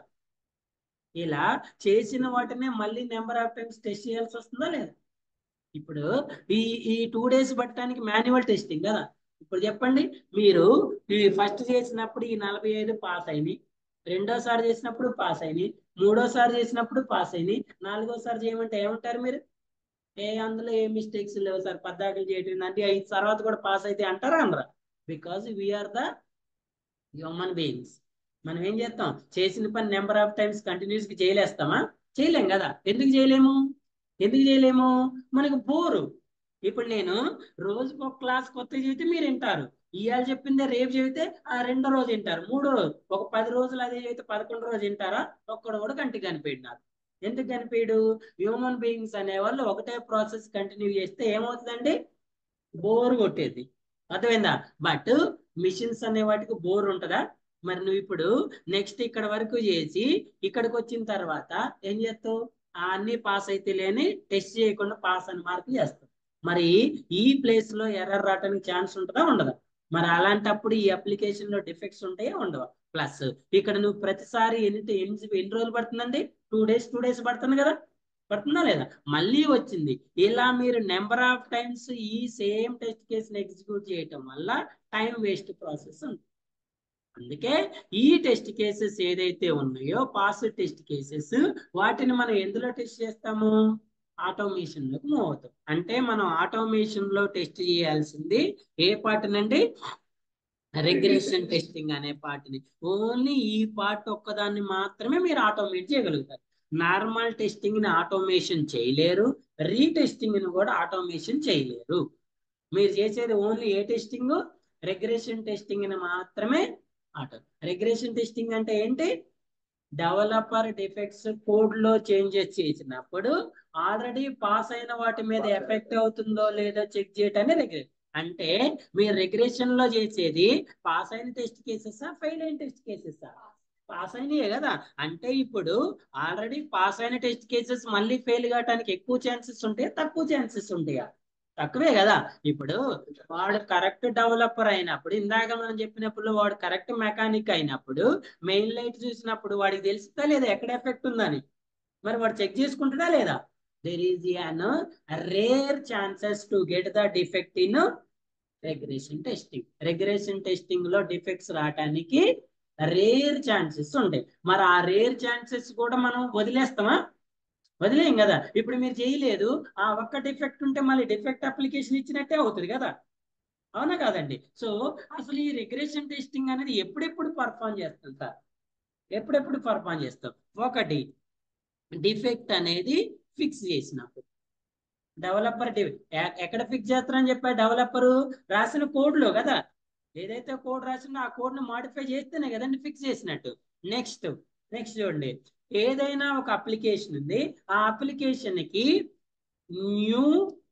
ఇలా చేసిన వాటినే మళ్ళీ నెంబర్ ఆఫ్ టైమ్స్ టెస్ట్ చేయాల్సి వస్తుందా లేదా ఇప్పుడు ఈ ఈ టూ డేస్ పట్టడానికి మాన్యువల్ టెస్టింగ్ కదా ఇప్పుడు చెప్పండి మీరు ఈ ఫస్ట్ చేసినప్పుడు ఈ నలభై ఐదు పాస్ అయినాయి రెండోసారి చేసినప్పుడు పాస్ అయినాయి మూడోసారి చేసినప్పుడు పాస్ అయినాయి నాలుగోసారి చేయమంటే ఏమంటారు మీరు ఏ అందులో ఏ మిస్టేక్స్ లేవు సార్ పద్దాకులు చేయటం అంటే ఐదు తర్వాత కూడా పాస్ అయితే అంటారా అనరా because we are the human beings మనం ఏం చేస్తాం చేసిన పని నెంబర్ ఆఫ్ టైమ్స్ కంటిన్యూస్ గా చేయలేస్తామా చేయలేం కదా ఎందుకు చేయలేము ఎందుకు చేయలేము మనకు బోరు ఇప్పుడు నేను రోజుకు ఒక క్లాస్ కొత్త చెబితే మీరు వింటారు ఇవాళ చెప్పిందే రేపు చెబితే ఆ రెండో రోజు వింటారు మూడో రోజు ఒక పది రోజులు అదే చెబితే పదకొండు రోజు వింటారా ఒక్కడు కూడా కంటికి కనిపించాడు నాకు ఎందుకు కనిపించడు హ్యూమన్ బీయింగ్స్ అనేవాళ్ళు ఒకటే ప్రాసెస్ కంటిన్యూ చేస్తే ఏమవుతుందండి బోర్ కొట్టేది అర్థమైందా బట్ మిషన్స్ అనే వాటికి బోర్ ఉంటుందా మరి నువ్వు ఇప్పుడు నెక్స్ట్ ఇక్కడ వరకు చేసి ఇక్కడికి వచ్చిన తర్వాత ఏం చేస్తావు అన్ని పాస్ అయితే లేని టెస్ట్ చేయకుండా పాస్ అని మార్క్ చేస్తావు మరి ఈ ప్లేస్ లో ఎర్రర్ రావడానికి ఛాన్స్ ఉంటుందా ఉండదా మరి అలాంటప్పుడు ఈ అప్లికేషన్ లో డిఫెక్ట్స్ ఉంటాయా ఉండవా ప్లస్ ఇక్కడ నువ్వు ప్రతిసారి ఎన్ని ఎన్ని ఎన్ని రోజులు పడుతుందండి టూ డేస్ టూ డేస్ పడుతుంది కదా పడుతుందా లేదా మళ్ళీ వచ్చింది ఇలా మీరు నెంబర్ ఆఫ్ టైమ్స్ ఈ సేమ్ టెస్ట్ కేసుని ఎగ్జిక్యూట్ చేయటం వల్ల టైం వేస్ట్ ప్రాసెస్ ఉంది అందుకే ఈ టెస్ట్ కేసెస్ ఏదైతే ఉన్నాయో పాస్ టెస్ట్ కేసెస్ వాటిని మనం ఎందులో టెస్ట్ చేస్తాము ఆటోమేషన్ లోకి మూవ్ అవుతాం అంటే మనం ఆటోమేషన్ లో టెస్ట్ చేయాల్సింది ఏ పార్ట్ నండి రెగ్రెషన్ టెస్టింగ్ అనే పార్ట్ని ఓన్లీ ఈ పార్ట్ ఒక్కదాన్ని మాత్రమే మీరు ఆటోమేట్ చేయగలుగుతారు నార్మల్ టెస్టింగ్ ని ఆటోమేషన్ చేయలేరు రీటెస్టింగ్ ని కూడా ఆటోమేషన్ చేయలేరు మీరు చేసేది ఓన్లీ ఏ టెస్టింగ్ రెగ్రెషన్ టెస్టింగ్ ని మాత్రమే ఆటో రెగ్రెషన్ టెస్టింగ్ అంటే ఏంటి డెవలపర్ డిఫెక్ట్స్ కోడ్ లో చేంజెస్ చేసినప్పుడు ఆల్రెడీ పాస్ అయిన వాటి మీద ఎఫెక్ట్ అవుతుందో లేదో చెక్ చేయటాన్ని రెగ్రెషన్ అంటే మీరు రిగ్రెషన్ లో చేసేది పాస్ అయిన టెస్ట్ కేసెస్ ఫెయిల్ అయిన టెస్ట్ కేసెస్ పాస్ అయినాయే కదా అంటే ఇప్పుడు ఆల్రెడీ పాస్ అయిన టెస్ట్ కేసెస్ మళ్ళీ ఫెయిల్ కావడానికి ఎక్కువ ఛాన్సెస్ ఉంటాయా తక్కువ ఛాన్సెస్ ఉంటాయా తక్కువే కదా ఇప్పుడు వాడు కరెక్ట్ డెవలపర్ అయినప్పుడు ఇందాక మనం చెప్పినప్పుడు వాడు కరెక్ట్ మెకానిక్ అయినప్పుడు మెయిన్ లైట్ చూసినప్పుడు వాడికి తెలుస్తుందా లేదా ఎక్కడ ఎఫెక్ట్ ఉందని మరి వాడు చెక్ చేసుకుంటాడా లేదా there is an rare chances to get the defect in regression testing regression testing లో డిఫెక్ట్స్ రావడానికి రేర్ ఛాన్సెస్ ఉంటాయి మరి ఆ రేర్ ఛాన్సెస్ కూడా మనం వదిలేస్తామా వదిలేం కదా ఇప్పుడు మీరు చేయలేదు ఆ ఒక్క డిఫెక్ట్ ఉంటే మళ్ళీ డిఫెక్ట్ అప్లికేషన్ ఇచ్చినట్టే అవుతుంది కదా అవునా కాదండి సో అసలు ఈ రిగ్రెషన్ టెస్టింగ్ అనేది ఎప్పుడెప్పుడు పర్ఫామ్ చేస్తాం సార్ ఎప్పుడెప్పుడు పర్ఫామ్ చేస్తాం ఒకటి డిఫెక్ట్ అనేది ఫిక్స్ చేసినప్పుడు డెవలపర్ ఎక్కడ ఫిక్స్ చేస్తారని చెప్పా డెవలపర్ రాసిన కోడ్ లో కదా ఏదైతే కోడ్ రాసిందో ఆ కోడ్ ను మాడిఫై చేస్తేనే కదండి ఫిక్స్ చేసినట్టు నెక్స్ట్ నెక్స్ట్ చూడండి ఏదైనా ఒక అప్లికేషన్ ఉంది ఆ అప్లికేషన్ కి న్యూ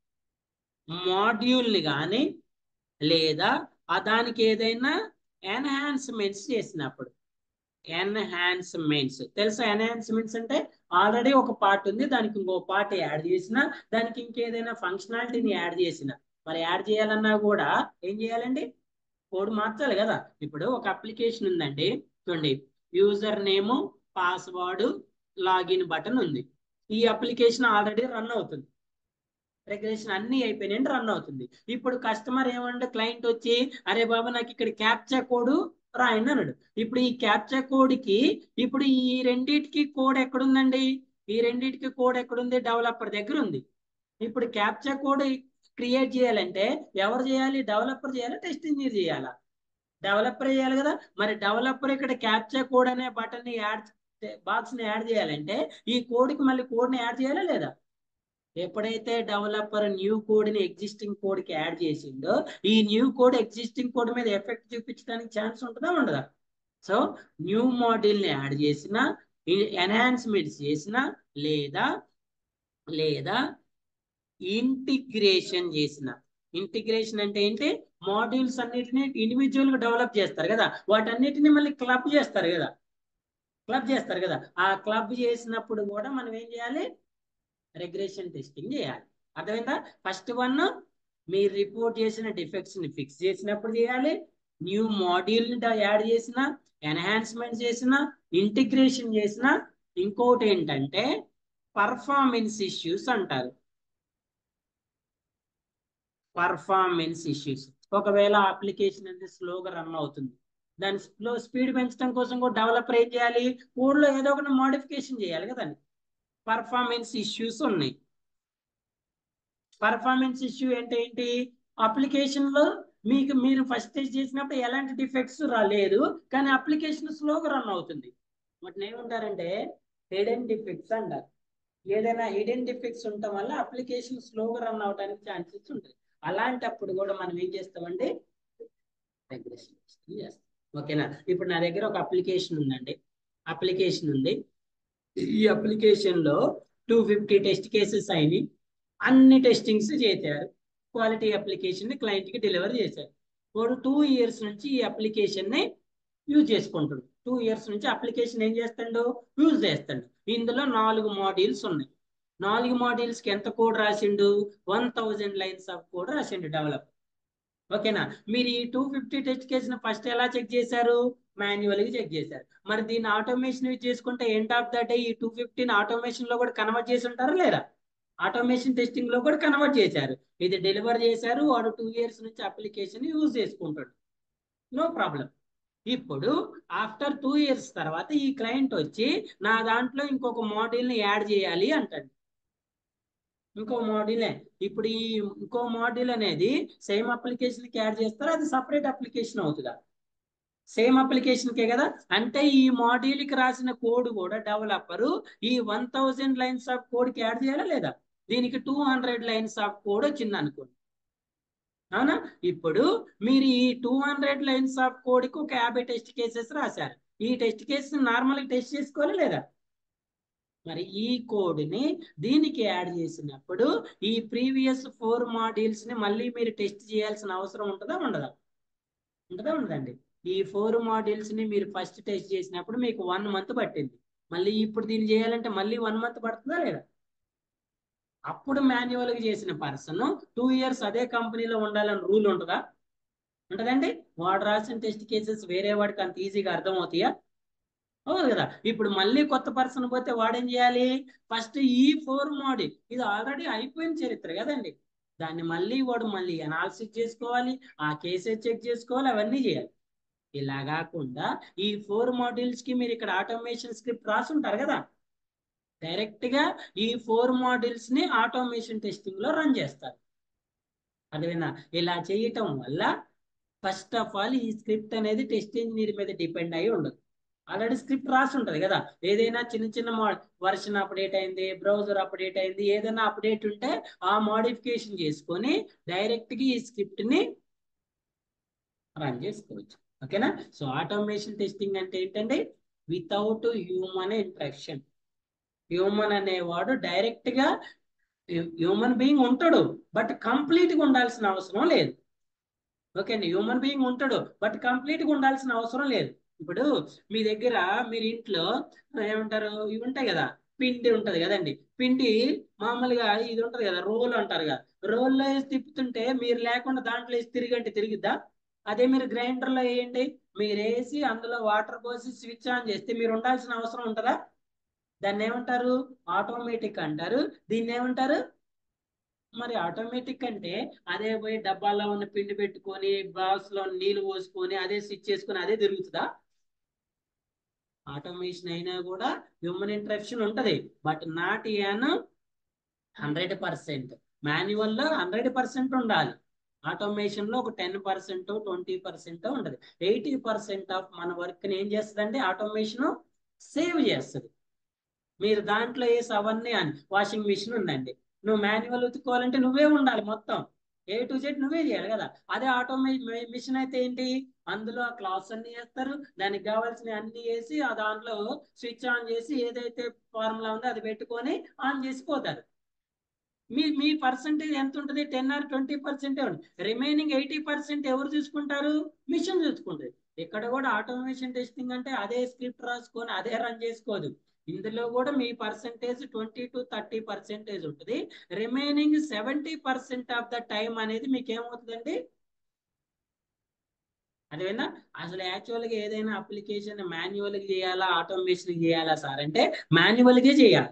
మాడ్యూల్ ని కానీ లేదా ఆ దానికి ఏదైనా ఎన్హాన్స్మెంట్స్ చేసినప్పుడు ఎన్హాన్స్మెంట్స్ తెలుసా ఎన్హాన్స్మెంట్స్ అంటే ఆల్రెడీ ఒక పార్ట్ ఉంది దానికి ఇంకో పార్ట్ యాడ్ చేసిన దానికి ఇంకేదైనా ఫంక్షనాలిటీని యాడ్ చేసిన మరి యాడ్ చేయాలన్నా కూడా ఏం చేయాలండి కోడ్ మార్చాలి కదా ఇప్పుడు ఒక అప్లికేషన్ ఉందండి చూడండి user name password login button ఉంది ఈ అప్లికేషన్ ఆల్రెడీ రన్ అవుతుంది రెగ్యులేషన్ అన్ని అయిపోయినాయంటే రన్ అవుతుంది ఇప్పుడు కస్టమర్ ఏమంటే క్లయింట్ వచ్చి అరే బాబు నాకు ఇక్కడ క్యాప్చా కోడ్ రాయండి అన్నాడు ఇప్పుడు ఈ క్యాప్చా కోడ్ కి ఇప్పుడు ఈ రెండింటికి కోడ్ ఎక్కడుందండి ఈ రెండింటికి కోడ్ ఎక్కడుంది డెవలపర్ దగ్గర ఉంది ఇప్పుడు క్యాప్చా కోడ్ క్రియేట్ చేయాలంటే ఎవరు చేయాలి డెవలపర్ చేయాలా టెస్ట్ ఇంజనీర్ చేయాలా డెవలపర్ చేయాలి కదా మరి డెవలపర్ ఇక్కడ క్యాప్చా కోడ్ అనే బటన్ ని యాడ్ బాక్స్ ని యాడ్ చేయాలంటే ఈ కోడ్ కి మళ్ళీ కోడ్ ని యాడ్ చేయాలా లేదా ఎప్పుడైతే డెవలపర్ న్యూ కోడ్ ని ఎగ్జిస్టింగ్ కోడ్ కి యాడ్ చేసిందో ఈ న్యూ కోడ్ ఎగ్జిస్టింగ్ కోడ్ మీద ఎఫెక్ట్ చూపించడానికి ఛాన్స్ ఉంటుందా ఉండదా సో న్యూ మోడల్ ని యాడ్ చేసిన ఎన్హాన్స్మెంట్స్ చేసిన లేదా లేదా ఇంటిగ్రేషన్ చేసిన ఇంటిగ్రేషన్ అంటే ఏంటి మాడ్యూల్స్ అన్నిటిని ఇండివిజువల్ గా డెవలప్ చేస్తారు కదా వాటన్నిటిని మళ్ళీ క్లబ్ చేస్తారు కదా క్లబ్ చేస్తారు కదా ఆ క్లబ్ చేసినప్పుడు కూడా మనం ఏం చేయాలి రెగ్రెషన్ టెస్టింగ్ చేయాలి అర్థమైందా ఫస్ట్ వన్ మీరు రిపోర్ట్ చేసిన డిఫెక్ట్స్ ని ఫిక్స్ చేసినప్పుడు చేయాలి న్యూ మాడ్యూల్ ని యాడ్ చేసిన ఎన్హాన్స్మెంట్ చేసిన ఇంటిగ్రేషన్ చేసిన ఇంకోటి ఏంటంటే పర్ఫార్మెన్స్ ఇష్యూస్ అంటారు పర్ఫార్మెన్స్ ఇష్యూస్ ఒకవేళ అప్లికేషన్ అనేది స్లోగా రన్ అవుతుంది దాని స్లో స్పీడ్ పెంచడం కోసం కూడా డెవలపర్ ఏం చేయాలి కోడ్ లో ఏదో ఒకటి మోడిఫికేషన్ చేయాలి కదండి పర్ఫార్మెన్స్ ఇష్యూస్ ఉన్నాయి పర్ఫార్మెన్స్ ఇష్యూ అంటే ఏంటి అప్లికేషన్ లో మీకు మీరు ఫస్ట్ టెస్ట్ చేసినప్పుడు ఎలాంటి డిఫెక్ట్స్ రాలేదు కానీ అప్లికేషన్ స్లోగా రన్ అవుతుంది వాటిని ఏమంటారంటే హిడెన్ డిఫెక్ట్స్ అంటారు ఏదైనా హిడెన్ డిఫెక్ట్స్ ఉండటం వల్ల అప్లికేషన్ స్లోగా రన్ అవడానికి ఛాన్సెస్ ఉంటాయి అలాంటప్పుడు కూడా మనం ఏం చేస్తామండి రెగ్యులేషన్ చేస్తాం ఓకేనా ఇప్పుడు నా దగ్గర ఒక అప్లికేషన్ ఉందండి అప్లికేషన్ ఉంది ఈ అప్లికేషన్ లో టూ ఫిఫ్టీ టెస్ట్ కేసెస్ అయినాయి అన్ని టెస్టింగ్స్ చేశారు క్వాలిటీ అప్లికేషన్ ని క్లయింట్ కి డెలివర్ చేశారు వాడు టూ ఇయర్స్ నుంచి ఈ అప్లికేషన్ ని యూజ్ చేసుకుంటాడు టూ ఇయర్స్ నుంచి అప్లికేషన్ ఏం చేస్తాడు యూజ్ చేస్తాడు ఇందులో నాలుగు మాడ్యూల్స్ ఉన్నాయి నాలుగు మాడ్యూల్స్ కి ఎంత కోడ్ రాసిండు one thousand lines of code రాసిండు డెవలప్ ఓకేనా మీరు ఈ టూ ఫిఫ్టీ టెస్ట్ కేసును ఫస్ట్ ఎలా చెక్ చేశారు మాన్యువల్ గా చెక్ చేశారు మరి దీన్ని ఆటోమేషన్ యూజ్ చేసుకుంటే ఎండ్ ఆఫ్ ద డే ఈ టూ ఫిఫ్టీన్ ఆటోమేషన్ లో కూడా కన్వర్ట్ చేసి ఉంటారా లేదా ఆటోమేషన్ టెస్టింగ్ లో కూడా కన్వర్ట్ చేశారు ఇది డెలివర్ చేశారు వాడు టూ ఇయర్స్ నుంచి అప్లికేషన్ యూజ్ చేసుకుంటాడు నో ప్రాబ్లం ఇప్పుడు ఆఫ్టర్ టూ ఇయర్స్ తర్వాత ఈ క్లయింట్ వచ్చి నా దాంట్లో ఇంకొక మోడల్ ని యాడ్ చేయాలి అంటాడు ఇంకో మోడలే ఇప్పుడు ఈ ఇంకో మోడల్ అనేది సేమ్ అప్లికేషన్ కి యాడ్ చేస్తారు అది సపరేట్ అప్లికేషన్ అవుతుందా సేమ్ అప్లికేషన్ కే కదా అంటే ఈ మోడల్ కి రాసిన కోడ్ కూడా డెవలపర్ ఈ one thousand lines of code కి యాడ్ చేయాలా లేదా దీనికి two hundred lines of code వచ్చింది అనుకోండి అవునా ఇప్పుడు మీరు ఈ two hundred lines of code కి ఒక యాభై టెస్ట్ కేసెస్ రాశారు ఈ టెస్ట్ కేసెస్ నార్మల్ టెస్ట్ చేసుకోవాలి లేదా మరి ఈ కోడ్ ని దీనికి యాడ్ చేసినప్పుడు ఈ ప్రీవియస్ ఫోర్ మాడ్యూల్స్ ని మళ్ళీ మీరు టెస్ట్ చేయాల్సిన అవసరం ఉంటుందా ఉండదా ఉంటుందా ఉండదండి ఈ ఫోర్ మాడ్యూల్స్ ని మీరు ఫస్ట్ టెస్ట్ చేసినప్పుడు మీకు వన్ మంత్ పట్టింది మళ్ళీ ఇప్పుడు దీన్ని చేయాలంటే మళ్ళీ వన్ మంత్ పడుతుందా లేదా అప్పుడు మాన్యువల్ గా చేసిన పర్సన్ టూ ఇయర్స్ అదే కంపెనీలో ఉండాలని రూల్ ఉంటుందా ఉంటదండి వాడు రాసిన టెస్ట్ కేసెస్ వేరే వాడికి అంత ఈజీగా అర్థమవుతాయా అవును కదా ఇప్పుడు మళ్ళీ కొత్త పర్సన్ పోతే వాడేం చేయాలి ఫస్ట్ ఈ ఫోర్ మోడల్ ఇది ఆల్రెడీ అయిపోయిన చరిత్ర కదండి దాన్ని మళ్ళీ వాడు మళ్ళీ అనాలిసిస్ చేసుకోవాలి ఆ కేసెస్ చెక్ చేసుకోవాలి అవన్నీ చేయాలి ఇలా కాకుండా ఈ ఫోర్ మాడ్యూల్స్ కి మీరు ఇక్కడ ఆటోమేషన్ స్క్రిప్ట్ రాసి ఉంటారు కదా డైరెక్ట్ గా ఈ ఫోర్ మాడ్యూల్స్ ని ఆటోమేషన్ టెస్టింగ్ లో రన్ చేస్తారు అదేనా ఇలా చేయటం వల్ల ఫస్ట్ ఆఫ్ ఆల్ ఈ స్క్రిప్ట్ అనేది టెస్ట్ ఇంజనీర్ మీద డిపెండ్ అయి ఉండదు ఆల్రెడీ స్క్రిప్ట్ రాసి ఉంటది కదా ఏదైనా చిన్న చిన్న వర్షన్ అప్డేట్ అయింది బ్రౌజర్ అప్డేట్ అయింది ఏదైనా అప్డేట్ ఉంటే ఆ మోడిఫికేషన్ చేసుకొని డైరెక్ట్ గా ఈ స్క్రిప్ట్ ని రన్ చేసుకోవచ్చు ఓకేనా సో ఆటోమేషన్ టెస్టింగ్ అంటే ఏంటంటే వితౌట్ హ్యూమన్ ఇంట్రాక్షన్ హ్యూమన్ అనేవాడు డైరెక్ట్ గా హ్యూమన్ బీయింగ్ ఉంటాడు బట్ కంప్లీట్ గా ఉండాల్సిన అవసరం లేదు ఓకే అండి హ్యూమన్ బీయింగ్ ఉంటాడు బట్ కంప్లీట్ గా ఉండాల్సిన అవసరం లేదు ఇప్పుడు మీ దగ్గర మీరు ఇంట్లో ఏమంటారు ఇవి ఉంటాయి కదా పిండి ఉంటది కదండి పిండి మామూలుగా ఇది ఉంటది కదా రోల్ అంటారు కదా రోల్లో వేసి తిప్పుతుంటే మీరు లేకుండా దాంట్లో వేసి తిరిగంటే తిరిగిద్దా అదే మీరు గ్రైండర్ లో వేయండి మీరు వేసి అందులో వాటర్ పోసి స్విచ్ ఆన్ చేస్తే మీరు ఉండాల్సిన అవసరం ఉంటుందా దాన్ని ఏమంటారు ఆటోమేటిక్ అంటారు దీన్ని ఏమంటారు మరి ఆటోమేటిక్ అంటే అదే పోయి డబ్బాలో ఉన్న పిండి పెట్టుకొని బాక్స్ లో నీళ్లు పోసుకొని అదే స్విచ్ చేసుకొని అదే తిరుగుతుందా ఆటోమేషన్ అయినా కూడా హ్యూమన్ ఇంటరాక్షన్ ఉంటది but not an hundred percent manual లో హండ్రెడ్ పర్సెంట్ ఉండాలి ఆటోమేషన్ లో ఒక టెన్ పర్సెంట్ ట్వంటీ పర్సెంట్ ఉంటది ఎయిటీ పర్సెంట్ ఆఫ్ మన వర్క్ ని ఏం చేస్తుందంటే ఆటోమేషన్ సేవ్ చేస్తుంది మీరు దాంట్లో వేసి అవన్నీ అని వాషింగ్ మిషన్ ఉందండి నువ్వు మాన్యువల్ ఉతుక్కోవాలంటే నువ్వే ఉండాలి మొత్తం ఏ టు జెడ్ నువ్వే చేయాలి కదా అదే ఆటోమే మిషన్ అయితే ఏంటి అందులో ఆ క్లాత్స్ అన్ని వేస్తారు దానికి కావాల్సిన అన్ని వేసి ఆ దాంట్లో స్విచ్ ఆన్ చేసి ఏదైతే ఫార్ములా ఉందో అది పెట్టుకొని ఆన్ చేసి పోతారు మీ మీ పర్సంటేజ్ ఎంత ఉంటుంది టెన్ ఆర్ ట్వంటీ పర్సెంటే ఉంటుంది రిమైనింగ్ ఎయిటీ పర్సెంట్ ఎవరు చూసుకుంటారు మిషన్ చూసుకుంటుంది ఇక్కడ కూడా ఆటోమేషన్ టెస్టింగ్ అంటే అదే స్క్రిప్ట్ రాసుకొని అదే రన్ చేసుకోదు ఇందులో కూడా మీ percentage twenty to thirty percentage ఉంటుంది remaining seventy percent of the time అనేది మీకు ఏమవుతుందండి అదేనా అసలు యాక్చువల్ గా ఏదైనా అప్లికేషన్ మాన్యువల్ గా చేయాలా ఆటోమేషన్ చేయాలా సార్ అంటే మాన్యువల్ గా చేయాలి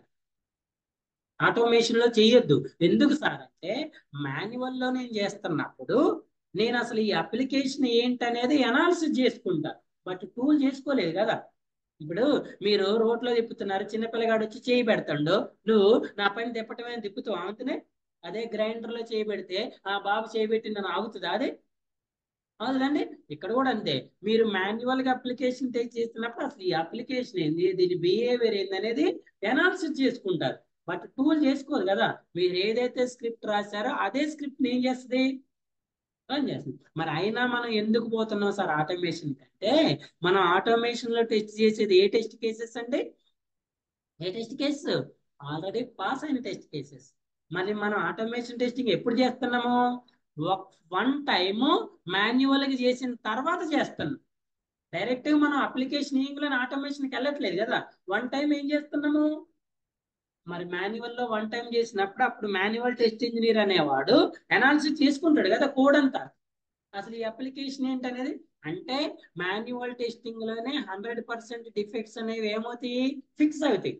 ఆటోమేషన్ లో చేయొద్దు ఎందుకు సార్ అంటే మాన్యువల్ లో నేను చేస్తున్నప్పుడు నేను అసలు ఈ అప్లికేషన్ ఏంటనేది అనాలిసిస్ చేసుకుంటా బట్ టూల్ చేసుకోలేదు కదా ఇప్పుడు మీరు రోడ్లో తిప్పుతున్నారు చిన్నపిల్లగాడు వచ్చి చేయి పెడతాడు నువ్వు నా పైన తిప్పటమే తిప్పుతావు అవుతునే అదే గ్రైండర్ లో చేయి పెడితే ఆ బాబు చేయి పెట్టి నన్ను ఆగుతుందా అదే అవుతుందండి ఇక్కడ కూడా అంతే మీరు మాన్యువల్ గా అప్లికేషన్ టేక్ చేస్తున్నప్పుడు అసలు ఈ అప్లికేషన్ ఏంది దీని బిహేవియర్ ఏంది అనేది అనాలిసిస్ చేసుకుంటారు బట్ టూల్ చేసుకోదు కదా మీరు ఏదైతే స్క్రిప్ట్ రాశారో అదే స్క్రిప్ట్ ఏం చేస్తుంది రన్ చేస్తుంది మరి అయినా మనం ఎందుకు పోతున్నాం సార్ ఆటోమేషన్ కంటే మనం ఆటోమేషన్ లో టెస్ట్ చేసేది ఏ టెస్ట్ కేసెస్ అండి ఏ టెస్ట్ కేసు ఆల్రెడీ పాస్ అయిన టెస్ట్ కేసెస్ మరి మనం ఆటోమేషన్ టెస్టింగ్ ఎప్పుడు చేస్తున్నాము వన్ టైము మాన్యువల్ గా చేసిన తర్వాత చేస్తున్నాం డైరెక్ట్ గా మనం అప్లికేషన్ ఇంగ్లో ఆటోమేషన్కి వెళ్ళట్లేదు కదా వన్ టైం ఏం చేస్తున్నాము మరి మాన్యువల్ లో వన్ టైం చేసినప్పుడు అప్పుడు మాన్యువల్ టెస్ట్ ఇంజనీర్ అనేవాడు అనాలిసిస్ చేసుకుంటాడు కదా కోడ్ అంతా అసలు ఈ అప్లికేషన్ ఏంటనేది అంటే మాన్యువల్ టెస్టింగ్ లోనే హండ్రెడ్ పర్సెంట్ డిఫెక్ట్స్ అనేవి ఏమవుతాయి ఫిక్స్ అవుతాయి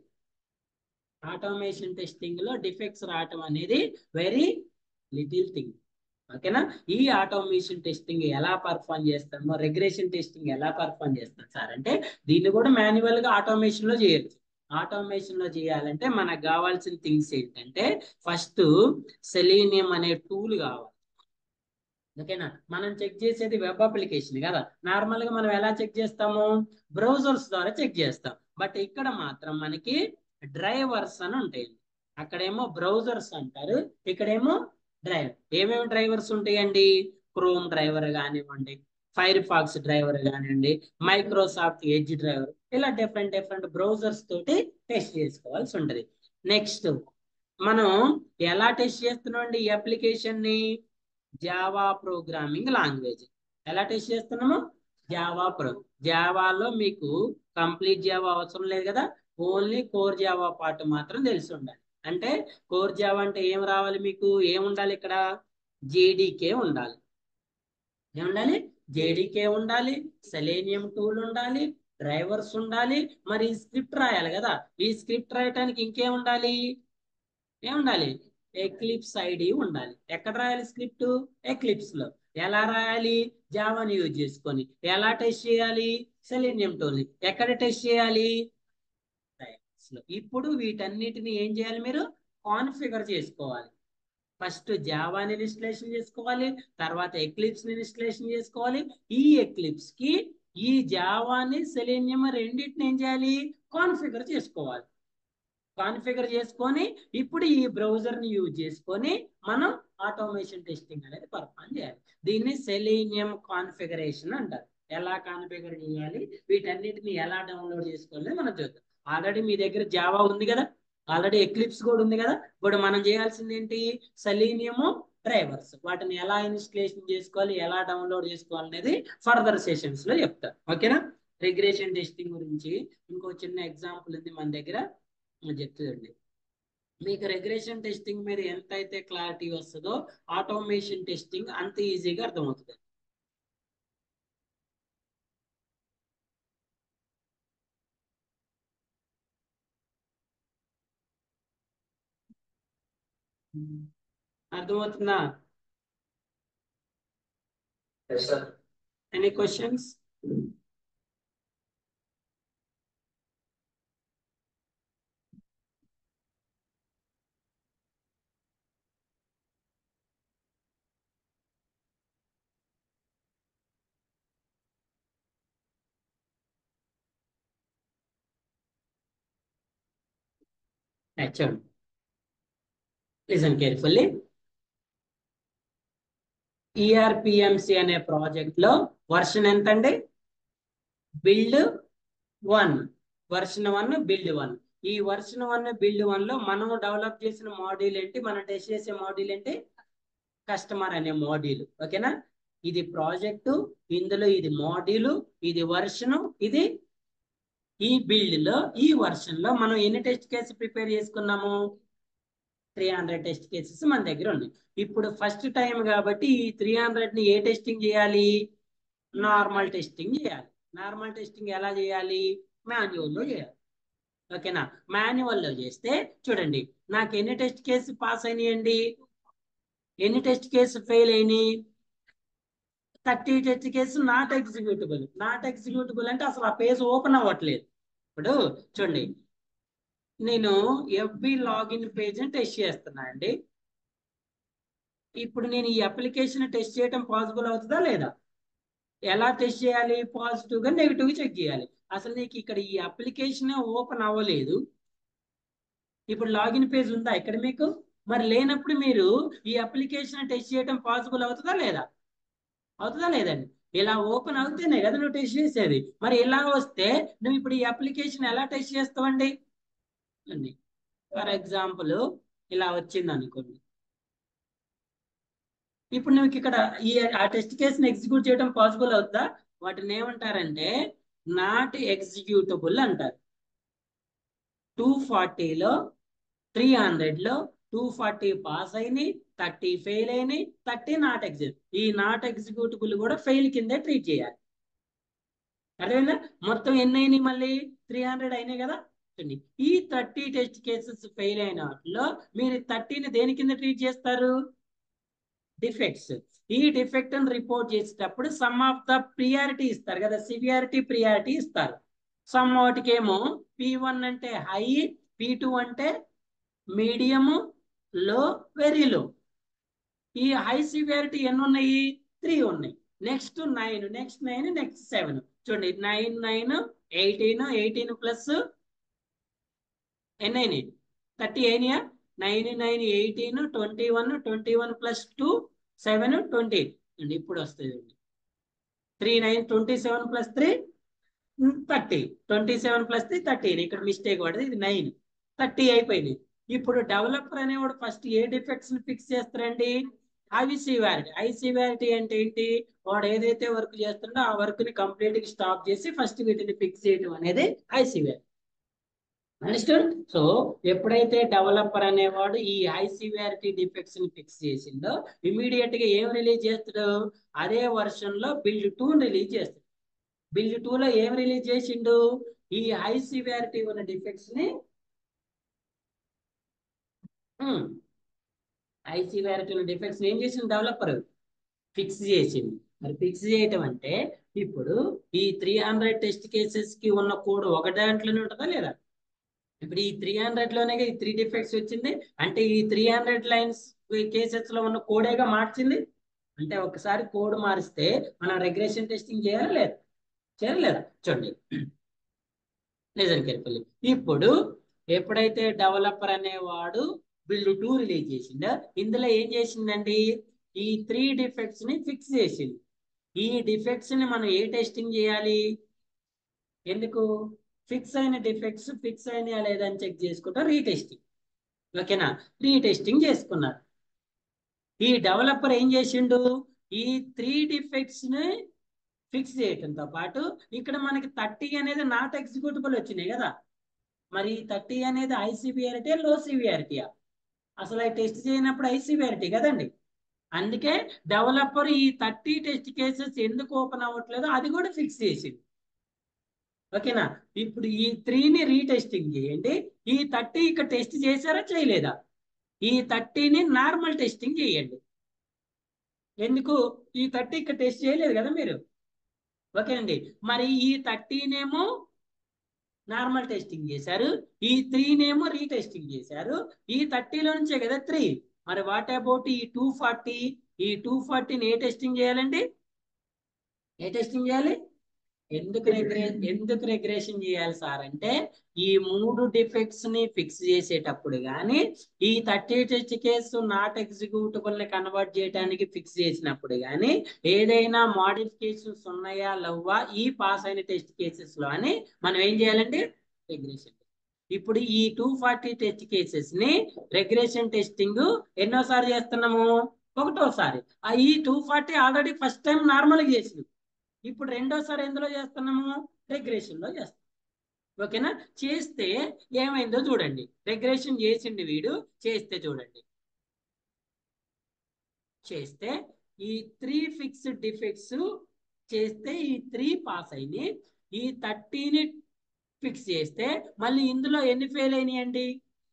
ఆటోమేషన్ టెస్టింగ్ లో డిఫెక్ట్స్ రావటం అనేది వెరీ లిటిల్ థింగ్ ఓకేనా ఈ ఆటోమేషన్ టెస్టింగ్ ఎలా పర్ఫామ్ చేస్తామో రెగ్యులేషన్ టెస్టింగ్ ఎలా పర్ఫామ్ చేస్తాం సార్ అంటే దీన్ని కూడా మాన్యువల్ గా ఆటోమేషన్ లో చేయొచ్చు ఆటోమేషన్ లో చేయాలంటే మనకు కావాల్సిన థింగ్స్ ఏంటంటే ఫస్ట్ సెలీనియం అనే టూల్ కావాలి ఓకేనా మనం చెక్ చేసేది వెబ్ అప్లికేషన్ కదా నార్మల్ గా మనం ఎలా చెక్ చేస్తాము బ్రౌజర్స్ ద్వారా చెక్ చేస్తాం బట్ ఇక్కడ మాత్రం మనకి డ్రైవర్స్ అని ఉంటాయి అక్కడేమో బ్రౌజర్స్ అంటారు ఇక్కడేమో డ్రైవర్ ఏమేమి డ్రైవర్స్ ఉంటాయండి క్రోమ్ డ్రైవర్ కానివ్వండి ఫైర్ ఫాక్స్ డ్రైవర్ కానివ్వండి మైక్రోసాఫ్ట్ ఎడ్జ్ డ్రైవర్ ఇలా డిఫరెంట్ డిఫరెంట్ బ్రౌజర్స్ తోటి టెస్ట్ చేసుకోవాల్సి ఉంటుంది నెక్స్ట్ మనం ఎలా టెస్ట్ చేస్తున్నామండి ఈ అప్లికేషన్ ని జావా ప్రోగ్రామింగ్ లాంగ్వేజ్ ఎలా టెస్ట్ చేస్తున్నాము జావా ప్రో జావాలో మీకు కంప్లీట్ జావా అవసరం లేదు కదా ఓన్లీ కోర్ జావా పార్ట్ మాత్రం తెలిసి ఉండాలి అంటే కోర్ జావా అంటే ఏం రావాలి మీకు ఏం ఉండాలి ఇక్కడ జేడీకే ఉండాలి ఏముండాలి జేడీకే ఉండాలి సెలేనియం టూల్ ఉండాలి డ్రైవర్స్ ఉండాలి మరి స్క్రిప్ట్ రాయాలి కదా ఈ స్క్రిప్ట్ రాయటానికి ఇంకేం ఉండాలి ఏముండాలి ఎక్లిప్స్ ఐడి ఉండాలి ఎక్కడ రాయాలి స్క్రిప్ట్ ఎక్లిప్స్ లో ఎలా రాయాలి జావాని యూజ్ చేసుకొని ఎలా టెస్ట్ చేయాలి సెలీనియం టూల్ ఎక్కడ టెస్ట్ చేయాలి లో ఇప్పుడు వీటన్నిటిని ఏం చేయాలి మీరు కాన్ఫిగర్ చేసుకోవాలి ఫస్ట్ జావాని ఇన్స్టలేషన్ చేసుకోవాలి తర్వాత ఎక్లిప్స్ ఇన్స్టలేషన్ చేసుకోవాలి ఈ ఎక్లిప్స్ కి ఈ జావాని సెలీనియం రెండింటిని ఏం చేయాలి కాన్ఫిగర్ చేసుకోవాలి కాన్ఫిగర్ చేసుకొని ఇప్పుడు ఈ బ్రౌజర్ ని యూజ్ చేసుకొని మనం ఆటోమేషన్ టెస్టింగ్ అనేది పర్ఫామ్ చేయాలి దీన్ని సెలీనియం కాన్ఫిగరేషన్ అంటారు ఎలా కాన్ఫిగర్ చేయాలి వీటన్నిటిని ఎలా డౌన్లోడ్ చేసుకోవాలి మనం చూద్దాం ఆల్రెడీ మీ దగ్గర జావా ఉంది కదా ఆల్రెడీ ఎక్లిప్స్ కూడా ఉంది కదా ఇప్పుడు మనం చేయాల్సింది ఏంటి సెలీనియము డ్రైవర్స్ వాటిని ఎలా ఇన్స్టలేషన్ చేసుకోవాలి ఎలా డౌన్లోడ్ చేసుకోవాలి అనేది ఫర్దర్ సెషన్స్ లో చెప్తారు ఓకేనా రిగ్రెషన్ టెస్టింగ్ గురించి ఇంకో చిన్న ఎగ్జాంపుల్ ఉంది మన దగ్గర చెప్తుందండి మీకు రెగ్యులేషన్ టెస్టింగ్ మీద ఎంత అయితే క్లారిటీ వస్తుందో ఆటోమేషన్ టెస్టింగ్ అంత ఈజీగా అర్థమవుతుంది అర్థమవుతుందా ఎనీ క్వశ్చన్స్ చూడండి లిసన్ కేర్ఫుల్లీ ఈఆర్పిఎంసి అనే ప్రాజెక్ట్ లో వర్షన్ ఎంత అండి build one version one build one ఈ వర్షన్ వన్ బిల్డ్ వన్ లో మనం డెవలప్ చేసిన మాడ్యూల్ ఏంటి మనం టెస్ట్ చేసే మాడ్యూల్ ఏంటి కస్టమర్ అనే మాడ్యూల్ ఓకేనా ఇది ప్రాజెక్టు ఇందులో ఇది మాడ్యూల్ ఇది వర్షన్ ఇది ఈ బిల్డ్ లో ఈ వర్షన్ లో మనం ఎన్ని టెస్ట్ కేసు ప్రిపేర్ చేసుకున్నాము త్రీ హండ్రెడ్ టెస్ట్ కేసెస్ మన దగ్గర ఉన్నాయి ఇప్పుడు ఫస్ట్ టైం కాబట్టి ఈ త్రీ హండ్రెడ్ ని ఏ టెస్టింగ్ చేయాలి నార్మల్ టెస్టింగ్ చేయాలి నార్మల్ టెస్టింగ్ ఎలా చేయాలి మాన్యువల్ లో చేయాలి ఓకేనా మాన్యువల్ లో చేస్తే చూడండి నాకు ఎన్ని టెస్ట్ కేసు పాస్ అయినాయండి ఎన్ని టెస్ట్ కేసు ఫెయిల్ అయినాయి thirty test case not executable not executable అంటే అసలు ఆ పేజ్ ఓపెన్ అవ్వట్లేదు ఇప్పుడు చూడండి నేను ఎఫ్బి లాగిన్ పేజ్ టెస్ట్ చేస్తున్నా అండి ఇప్పుడు నేను ఈ అప్లికేషన్ టెస్ట్ చేయడం పాసిబుల్ అవుతుందా లేదా ఎలా టెస్ట్ చేయాలి పాజిటివ్ గా నెగిటివ్ చెక్ చేయాలి అసలు నీకు ఇక్కడ ఈ అప్లికేషన్ ఓపెన్ అవ్వలేదు ఇప్పుడు లాగిన్ పేజ్ ఉందా ఇక్కడ మీకు మరి లేనప్పుడు మీరు ఈ అప్లికేషన్ టెస్ట్ చేయడం పాసిబుల్ అవుతుందా లేదా అవుతుందా లేదండి ఇలా ఓపెన్ అవుతేనే కదా నువ్వు టెస్ట్ చేసేది మరి ఇలా వస్తే నువ్వు ఇప్పుడు ఈ అప్లికేషన్ ఎలా టెస్ట్ చేస్తావండి అండి ఫర్ ఎగ్జాంపుల్ ఇలా వచ్చింది అనుకోండి ఇప్పుడు నువ్వు ఇక్కడ ఈ ఆ టెస్ట్ కేసుని ఎగ్జిక్యూట్ చేయడం పాసిబుల్ అవుతుందా వాటిని ఏమంటారంటే నాట్ ఎగ్జిక్యూటబుల్ అంటారు టూ ఫార్టీలో త్రీ హండ్రెడ్లో టూ ఫార్టీ పాస్ అయినాయి థర్టీ ఫెయిల్ అయినాయి థర్టీ నాట్ ఎగ్జిక్యూట్ ఈ నాట్ ఎగ్జిక్యూటబుల్ కూడా ఫెయిల్ కిందే ట్రీట్ చేయాలి అర్థమైందా మొత్తం ఎన్ని అయినాయి మళ్ళీ త్రీ హండ్రెడ్ అయినాయి కదా చూడండి ఈ థర్టీ టెస్ట్ కేసెస్ ఫెయిల్ అయిన వాటిలో మీరు థర్టీని దేని కింద ట్రీట్ చేస్తారు డిఫెక్ట్స్ ఈ డిఫెక్ట్ అని రిపోర్ట్ చేసేటప్పుడు సమ్ ఆఫ్ ద ప్రియారిటీ ఇస్తారు కదా సివియారిటీ ప్రియారిటీ ఇస్తారు సమ్ వాటికేమో పి వన్ అంటే హై పి టూ అంటే మీడియము లో వెరీ లో ఈ హై సివియారిటీ ఎన్ని ఉన్నాయి త్రీ ఉన్నాయి next nine next nine next seven చూడండి nine nine eighteen eighteen plus ఎన్ని అయినాయి థర్టీ అయినాయా nine nine eighteen twenty one twenty one plus two seven twenty అండి ఇప్పుడు వస్తుంది three nine twenty seven plus three thirty twenty seven plus the thirteen ఇక్కడ మిస్టేక్ పడింది ఇది నైన్ థర్టీ అయిపోయింది ఇప్పుడు డెవలపర్ అనేవాడు ఫస్ట్ ఏ డిఫెక్ట్స్ ని ఫిక్స్ చేస్తారండి అవి సివారిటీ ఐ సివారిటీ అంటే ఏంటి వాడు ఏదైతే వర్క్ చేస్తుండో ఆ వర్క్ ని కంప్లీట్ గా స్టాప్ చేసి ఫస్ట్ వీటిని ఫిక్స్ చేయడం అనేది ఐ సివారిటీ అండర్స్టూడ్ సో ఎప్పుడైతే డెవలపర్ అనేవాడు ఈ హై సివియారిటీ డిఫెక్ట్స్ ని ఫిక్స్ చేసిందో ఇమీడియట్ గా ఏం రిలీజ్ చేస్తాడు అదే వర్షన్ లో బిల్డ్ టూ రిలీజ్ చేస్తాడు బిల్డ్ టూ లో ఏం రిలీజ్ చేసిండు ఈ హై సివియారిటీ ఉన్న డిఫెక్ట్స్ ని హై సివియారిటీ ఉన్న డిఫెక్ట్స్ ఏం చేసిండు డెవలపర్ ఫిక్స్ చేసింది మరి ఫిక్స్ చేయటం అంటే ఇప్పుడు ఈ త్రీ హండ్రెడ్ టెస్ట్ కేసెస్ కి ఉన్న కోడ్ ఒక దాంట్లోనే ఉంటుందా లేదా ఇప్పుడు ఈ త్రీ హండ్రెడ్ లోనే ఈ త్రీ డిఫెక్ట్స్ వచ్చింది అంటే ఈ త్రీ హండ్రెడ్ లైన్స్ కేసెస్ లో ఉన్న కోడేగా మార్చింది అంటే ఒకసారి కోడ్ మారిస్తే మనం రెగ్రెషన్ టెస్టింగ్ చేయాలా లేదు చేయలేదు చూడండి నిజం కేర్ఫుల్లీ ఇప్పుడు ఎప్పుడైతే డెవలపర్ అనేవాడు బిల్డ్ టూ రిలీజ్ చేసిందో ఇందులో ఏం చేసిందండి ఈ త్రీ డిఫెక్ట్స్ ని ఫిక్స్ చేసింది ఈ డిఫెక్ట్స్ ని మనం ఏ టెస్టింగ్ చేయాలి ఎందుకు ఫిక్స్ అయిన డిఫెక్ట్స్ ఫిక్స్ అయినా లేదని చెక్ చేసుకుంటా రీటెస్టింగ్ ఓకేనా రీటెస్టింగ్ చేసుకున్నారు ఈ డెవలపర్ ఏం చేసిండు ఈ త్రీ డిఫెక్ట్స్ ని ఫిక్స్ చేయటంతో పాటు ఇక్కడ మనకి థర్టీ అనేది నాట్ ఎగ్జిక్యూటబుల్ వచ్చినాయి కదా మరి థర్టీ అనేది హై సివియారిటీ లో సివియారిటీయా అసలు అవి టెస్ట్ చేయనప్పుడు హై సివియారిటీ కదండి అందుకే డెవలపర్ ఈ థర్టీ టెస్ట్ కేసెస్ ఎందుకు ఓపెన్ అవ్వట్లేదో అది కూడా ఫిక్స్ చేసింది ఓకేనా ఇప్పుడు ఈ త్రీని రీటెస్టింగ్ చేయండి ఈ థర్టీ ఇక్కడ టెస్ట్ చేశారా చేయలేదా ఈ థర్టీని నార్మల్ టెస్టింగ్ చేయండి ఎందుకు ఈ థర్టీ ఇక్కడ టెస్ట్ చేయలేదు కదా మీరు ఓకేనండి మరి ఈ థర్టీనేమో నార్మల్ టెస్టింగ్ చేశారు ఈ త్రీనేమో రీటెస్టింగ్ చేశారు ఈ థర్టీలో నుంచే కదా త్రీ మరి వాట్ అబౌట్ ఈ టూ ఫార్టీ ఈ టూ ఫార్టీని ఏ టెస్టింగ్ చేయాలండి ఏ టెస్టింగ్ చేయాలి ఎందుకు రెగ్రే ఎందుకు రెగ్రేషన్ చేయాలి సార్ అంటే ఈ మూడు డిఫెక్ట్స్ ని ఫిక్స్ చేసేటప్పుడు కానీ ఈ thirty test case not executable ని కన్వర్ట్ చేయడానికి ఫిక్స్ చేసినప్పుడు కానీ ఏదైనా మాడిఫికేషన్స్ ఉన్నాయా లవ్వా ఈ పాస్ అయిన టెస్ట్ కేసెస్ లో అని మనం ఏం చేయాలంటే రెగ్రేషన్ ఇప్పుడు ఈ టూ ఫార్టీ టెస్ట్ కేసెస్ ని రెగ్రేషన్ టెస్టింగ్ ఎన్నోసారి చేస్తున్నాము ఒకటోసారి ఆ ఈ two forty already first time normal చేసింది ఇప్పుడు రెండోసారి ఎందులో చేస్తున్నాము రెగ్రేషన్ లో చేస్తాం ఓకేనా చేస్తే ఏమైందో చూడండి రెగ్రేషన్ చేసిండి వీడు చేస్తే చూడండి చేస్తే ఈ త్రీ ఫిక్స్డ్ డిఫెక్ట్స్ చేస్తే ఈ త్రీ పాస్ అయినాయి ఈ థర్టీని ఫిక్స్ చేస్తే మళ్ళీ ఇందులో ఎన్ని ఫెయిల్ అయినాయండి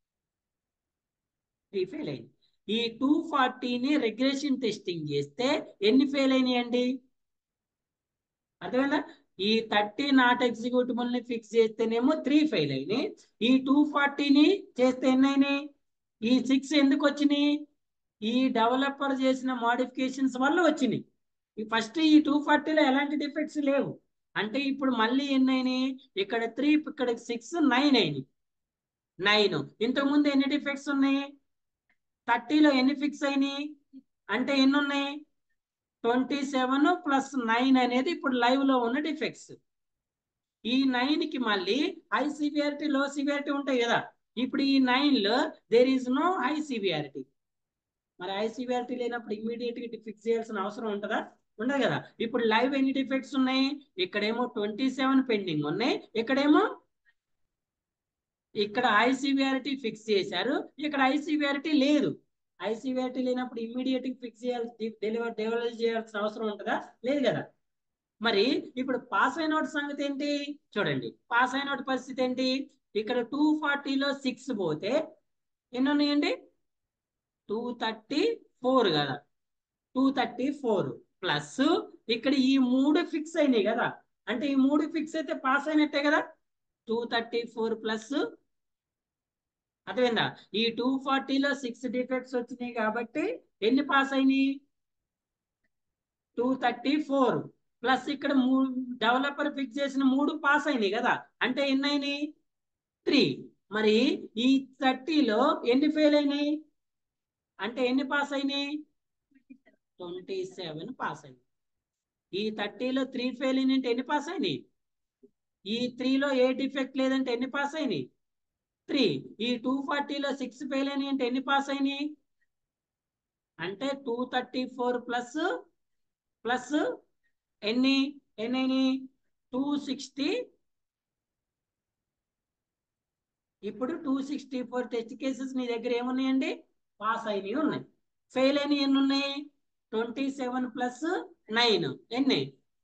త్రీ ఫెయిల్ అయింది ఈ టూ ఫార్టీని రెగ్రెషన్ టెస్టింగ్ చేస్తే ఎన్ని ఫెయిల్ అయినాయండి అర్థమైందా ఈ థర్టీ నాట్ ఎగ్జిక్యూటిబుల్ ని ఫిక్స్ చేస్తేనేమో త్రీ ఫెయిల్ అయినాయి ఈ టూ ఫార్టీని చేస్తే ఎన్ని అయినాయి ఈ సిక్స్ ఎందుకు వచ్చినాయి ఈ డెవలపర్ చేసిన మాడిఫికేషన్స్ వల్ల వచ్చినాయి ఈ ఫస్ట్ ఈ టూ ఫార్టీలో ఎలాంటి డిఫెక్ట్స్ లేవు అంటే ఇప్పుడు మళ్ళీ ఎన్ని అయినాయి ఇక్కడ త్రీ ఇక్కడ సిక్స్ నైన్ అయినాయి నైన్ ఇంతకు ముందు ఎన్ని డిఫెక్ట్స్ ఉన్నాయి థర్టీలో ఎన్ని ఫిక్స్ అయినాయి అంటే ఎన్ని ఉన్నాయి ట్వంటీ సెవెన్ ప్లస్ నైన్ అనేది ఇప్పుడు లైవ్ లో ఉన్న డిఫెక్ట్స్ ఈ నైన్ కి మళ్ళీ హై సివియారిటీ లో సివియారిటీ ఉంటాయి కదా ఇప్పుడు ఈ నైన్ లో there is no high severity మరి హై సివియారిటీ లేనప్పుడు ఇమీడియట్ గా ఫిక్స్ చేయాల్సిన అవసరం ఉంటుందా ఉండదు కదా ఇప్పుడు లైవ్ ఎన్ని డిఫెక్ట్స్ ఉన్నాయి ఇక్కడేమో ట్వంటీ సెవెన్ పెండింగ్ ఉన్నాయి ఇక్కడేమో ఇక్కడ హై సివియారిటీ ఫిక్స్ చేశారు ఇక్కడ హై సివియారిటీ లేదు హై సివియారిటీ లేనప్పుడు ఇమ్మీడియట్ ఫిక్స్ చేయాల్సి డెలివర్ డెవలప్ చేయాల్సిన అవసరం ఉంటుందా లేదు కదా మరి ఇప్పుడు పాస్ అయిన వాటి సంగతి ఏంటి చూడండి పాస్ అయిన వాటి పరిస్థితి ఏంటి ఇక్కడ టూ ఫార్టీలో సిక్స్ పోతే ఎన్ని ఉన్నాయండి టూ థర్టీ ఫోర్ కదా టూ థర్టీ ఫోర్ ప్లస్ ఇక్కడ ఈ మూడు ఫిక్స్ అయినాయి కదా అంటే ఈ మూడు ఫిక్స్ అయితే పాస్ అయినట్టే కదా టూ థర్టీ ఫోర్ ప్లస్ అర్థమైందా ఈ టూ ఫార్టీలో సిక్స్ డిఫెక్ట్స్ వచ్చినాయి కాబట్టి ఎన్ని పాస్ అయినాయి టూ థర్టీ ఫోర్ ప్లస్ ఇక్కడ మూడు డెవలపర్ ఫిక్స్ చేసిన మూడు పాస్ అయినాయి కదా అంటే ఎన్ని అయినాయి త్రీ మరి ఈ థర్టీలో ఎన్ని ఫెయిల్ అయినాయి అంటే ఎన్ని పాస్ అయినాయి ట్వంటీ సెవెన్ పాస్ అయినాయి ఈ థర్టీలో త్రీ ఫెయిల్ అయినాయి అంటే ఎన్ని పాస్ అయినాయి ఈ త్రీలో ఏ డిఫెక్ట్ లేదంటే ఎన్ని పాస్ అయినాయి త్రీ ఈ టూ ఫార్టీలో సిక్స్ ఫెయిల్ అయినాయి అంటే ఎన్ని పాస్ అయినాయి అంటే two thirty four plus plus ఎన్ని ఎన్ని అయినాయి టూ సిక్స్టీ ఇప్పుడు two sixty four test cases నీ దగ్గర ఏమున్నాయండి పాస్ అయినవి ఉన్నాయి ఫెయిల్ అయినవి ఎన్ని ఉన్నాయి ట్వంటీ సెవెన్ ప్లస్ నైన్ ఎన్ని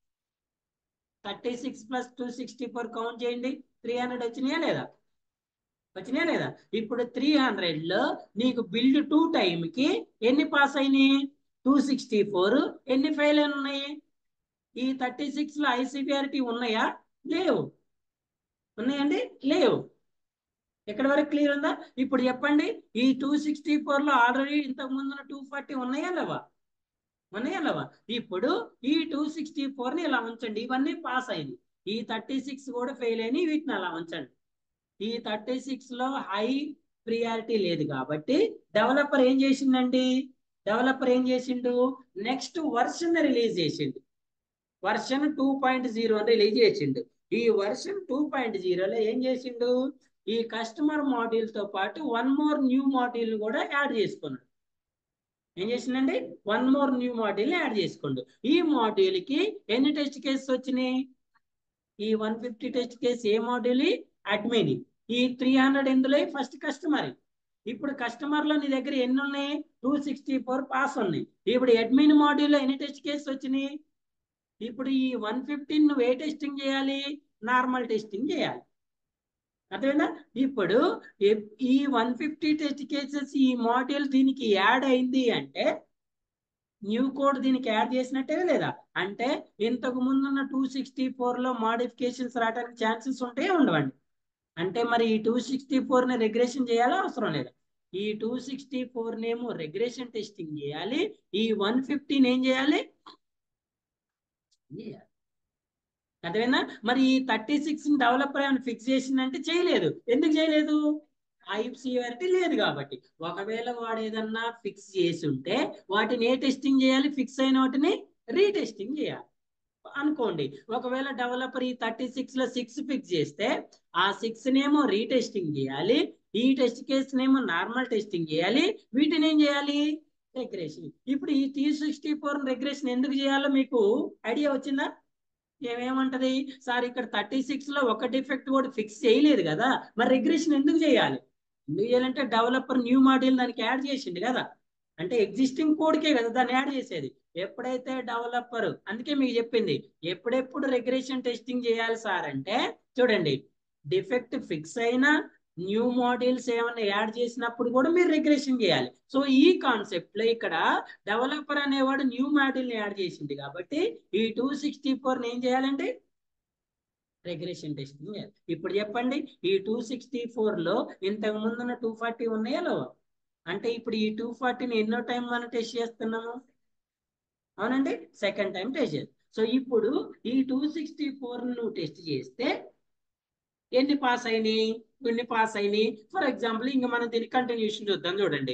thirty six plus two sixty four count చేయండి త్రీ హండ్రెడ్ వచ్చినాయా లేదా వచ్చినాయా లేదా ఇప్పుడు త్రీ హండ్రెడ్ లో నీకు బిల్డ్ టూ టైం కి ఎన్ని పాస్ అయినాయి టూ సిక్స్టీ ఫోర్ ఎన్ని ఫెయిల్ అయిన ఉన్నాయి ఈ థర్టీ సిక్స్ లో ఐసీబీఆర్టీ ఉన్నాయా లేవు ఉన్నాయండి లేవు ఎక్కడి వరకు క్లియర్ ఉందా ఇప్పుడు చెప్పండి ఈ టూ సిక్స్టీ ఫోర్ లో ఆల్రెడీ ఇంతకు ముందున్న టూ ఫార్టీ ఉన్నాయా లేవా ఉన్నాయా లేవా ఇప్పుడు ఈ టూ సిక్స్టీ ఫోర్ ని ఇలా ఉంచండి ఇవన్నీ పాస్ అయింది ఈ థర్టీ సిక్స్ కూడా ఫెయిల్ అయినాయి వీటిని అలా ఉంచండి ఈ థర్టీ సిక్స్ లో హై ప్రియారిటీ లేదు కాబట్టి డెవలపర్ ఏం చేసిండండి డెవలపర్ ఏం చేసిండు నెక్స్ట్ వర్షన్ రిలీజ్ చేసిండు version two point zero release చేసిండు ఈ వర్షన్ టూ పాయింట్ జీరోలో ఏం చేసిండు ఈ కస్టమర్ మాడ్యూల్ తో పాటు వన్ మోర్ న్యూ మాడ్యూల్ కూడా యాడ్ చేసుకున్నాడు ఏం చేసిందండి one more new module add చేసుకోండు ఈ మాడ్యూల్ కి ఎన్ని టెస్ట్ కేసెస్ వచ్చినాయి ఈ వన్ ఫిఫ్టీ టెస్ట్ కేసు ఏ మాడ్యూల్ అడ్మిన్ ఈ త్రీ హండ్రెడ్ ఎందులో ఫస్ట్ కస్టమర్ ఇప్పుడు కస్టమర్ లో నీ దగ్గర ఎన్ని ఉన్నాయి టూ సిక్స్టీ ఫోర్ పాస్ ఉన్నాయి ఇప్పుడు అడ్మిన్ మాడ్యూల్ లో ఎన్ని టెస్ట్ కేసెస్ వచ్చినాయి ఇప్పుడు ఈ వన్ ఫిఫ్టీన్ నువ్వు ఏ టెస్టింగ్ చేయాలి నార్మల్ టెస్టింగ్ చేయాలి అర్థమైందా ఇప్పుడు ఈ వన్ ఫిఫ్టీ టెస్ట్ కేసెస్ ఈ మాడ్యూల్ దీనికి యాడ్ అయింది అంటే న్యూ కోడ్ దీనికి యాడ్ చేసినట్టే లేదా అంటే ఇంతకు ముందున్న టూ సిక్స్టీ ఫోర్ లో మాడిఫికేషన్స్ రావడానికి ఛాన్సెస్ ఉంటాయో ఉండవండి అంటే మరి ఈ టూ సిక్స్టీ ఫోర్ ని రెగ్రెషన్ చేయాలా అవసరం లేదా ఈ టూ సిక్స్టీ ఫోర్ నేమో రెగ్రెషన్ టెస్టింగ్ చేయాలి ఈ వన్ ఫిఫ్టీన్ ఏం చేయాలి చేయాలి అర్థమైందా మరి ఈ థర్టీ సిక్స్ డెవలపర్ ఏమైనా ఫిక్స్ చేసిందంటే చేయలేదు ఎందుకు చేయలేదు ఐసిఆర్టీ లేదు కాబట్టి ఒకవేళ వాడు ఏదన్నా ఫిక్స్ చేసి ఉంటే వాటిని ఏ టెస్టింగ్ చేయాలి ఫిక్స్ అయిన వాటిని రీటెస్టింగ్ చేయాలి అనుకోండి ఒకవేళ డెవలపర్ ఈ థర్టీ సిక్స్ లో సిక్స్ ఫిక్స్ చేస్తే ఆ సిక్స్ నేమో రీటెస్టింగ్ చేయాలి ఈ టెస్ట్ కేసు నేమో నార్మల్ టెస్టింగ్ చేయాలి వీటిని ఏం చేయాలి రెగ్రెషన్ ఇప్పుడు ఈ టీ సిక్స్టీ ఫోర్ రెగ్రెషన్ ఎందుకు చేయాలో మీకు ఐడియా వచ్చిందా ఏమేమంటది సార్ ఇక్కడ థర్టీ సిక్స్ లో ఒక డిఫెక్ట్ కూడా ఫిక్స్ చేయలేదు కదా మరి రిగ్రెషన్ ఎందుకు చేయాలి ఎందుకు చేయాలంటే డెవలపర్ న్యూ మాడ్యూల్ దానికి యాడ్ చేసిండు కదా అంటే ఎగ్జిస్టింగ్ కోడ్కే కదా దాన్ని యాడ్ చేసేది ఎప్పుడైతే డెవలపర్ అందుకే మీకు చెప్పింది ఎప్పుడెప్పుడు రెగ్రెషన్ టెస్టింగ్ చేయాలి సార్ అంటే చూడండి డిఫెక్ట్ ఫిక్స్ అయినా న్యూ మాడ్యూల్స్ ఏమైనా యాడ్ చేసినప్పుడు కూడా మీరు రిగ్రెషన్ చేయాలి సో ఈ కాన్సెప్ట్ లో ఇక్కడ డెవలపర్ అనేవాడు న్యూ మాడ్యూల్ యాడ్ చేసింది కాబట్టి ఈ టూ సిక్స్టీ ఫోర్ ఏం చేయాలండి రెగ్రెషన్ టెస్టింగ్ చేయాలి ఇప్పుడు చెప్పండి ఈ టూ సిక్స్టీ ఫోర్ లో ఇంతకు ముందున్న టూ ఫార్టీ ఉన్నాయా లేవా అంటే ఇప్పుడు ఈ టూ ఫార్టీని ఎన్నో టైం మనం టెస్ట్ చేస్తున్నాము అవునండి సెకండ్ టైం టెస్ట్ చేస్తాం సో ఇప్పుడు ఈ టూ సిక్స్టీ ఫోర్ నువ్వు టెస్ట్ చేస్తే ఎన్ని పాస్ అయినాయి ఎన్ని పాస్ అయినాయి ఫర్ ఎగ్జాంపుల్ ఇంకా మనం దీని కంటిన్యూషన్ చూద్దాం చూడండి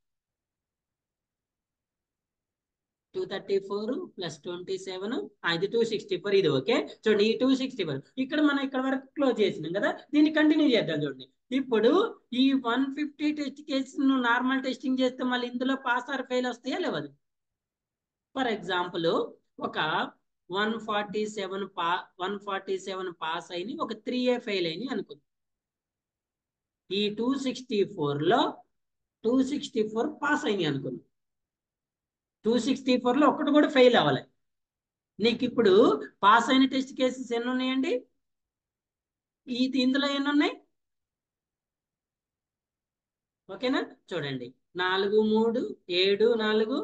two thirty four plus twenty seven ఇది టూ సిక్స్టీ ఫోర్ ఇది ఓకే చూడండి ఈ టూ సిక్స్టీ ఫోర్ ఇక్కడ మనం ఇక్కడ వరకు క్లోజ్ చేసినాం కదా దీన్ని కంటిన్యూ చేద్దాం చూడండి ఇప్పుడు ఈ వన్ ఫిఫ్టీ టెస్ట్ కేసు నువ్వు నార్మల్ టెస్టింగ్ చేస్తే మళ్ళీ ఇందులో పాస్ ఆర్ ఫెయిల్ వస్తాయా లేవదు ఫర్ ఎగ్జాంపుల్ ఒక వన్ ఫార్టీ సెవెన్ పా వన్ ఫార్టీ సెవెన్ పాస్ అయిన ఒక త్రీ ఏ ఫెయిల్ అయినాయి అనుకుంది ఈ టూ సిక్స్టీ ఫోర్లో టూ సిక్స్టీ ఫోర్ పాస్ అయినాయి అనుకుంది టూ సిక్స్టీ ఫోర్లో ఒకటి కూడా ఫెయిల్ అవ్వాలి నీకు ఇప్పుడు పాస్ అయిన టెస్ట్ కేసెస్ ఎన్ని ఉన్నాయండి ఈ ఇందులో ఎన్ని ఉన్నాయి ఓకేనా చూడండి నాలుగు మూడు ఏడు నాలుగు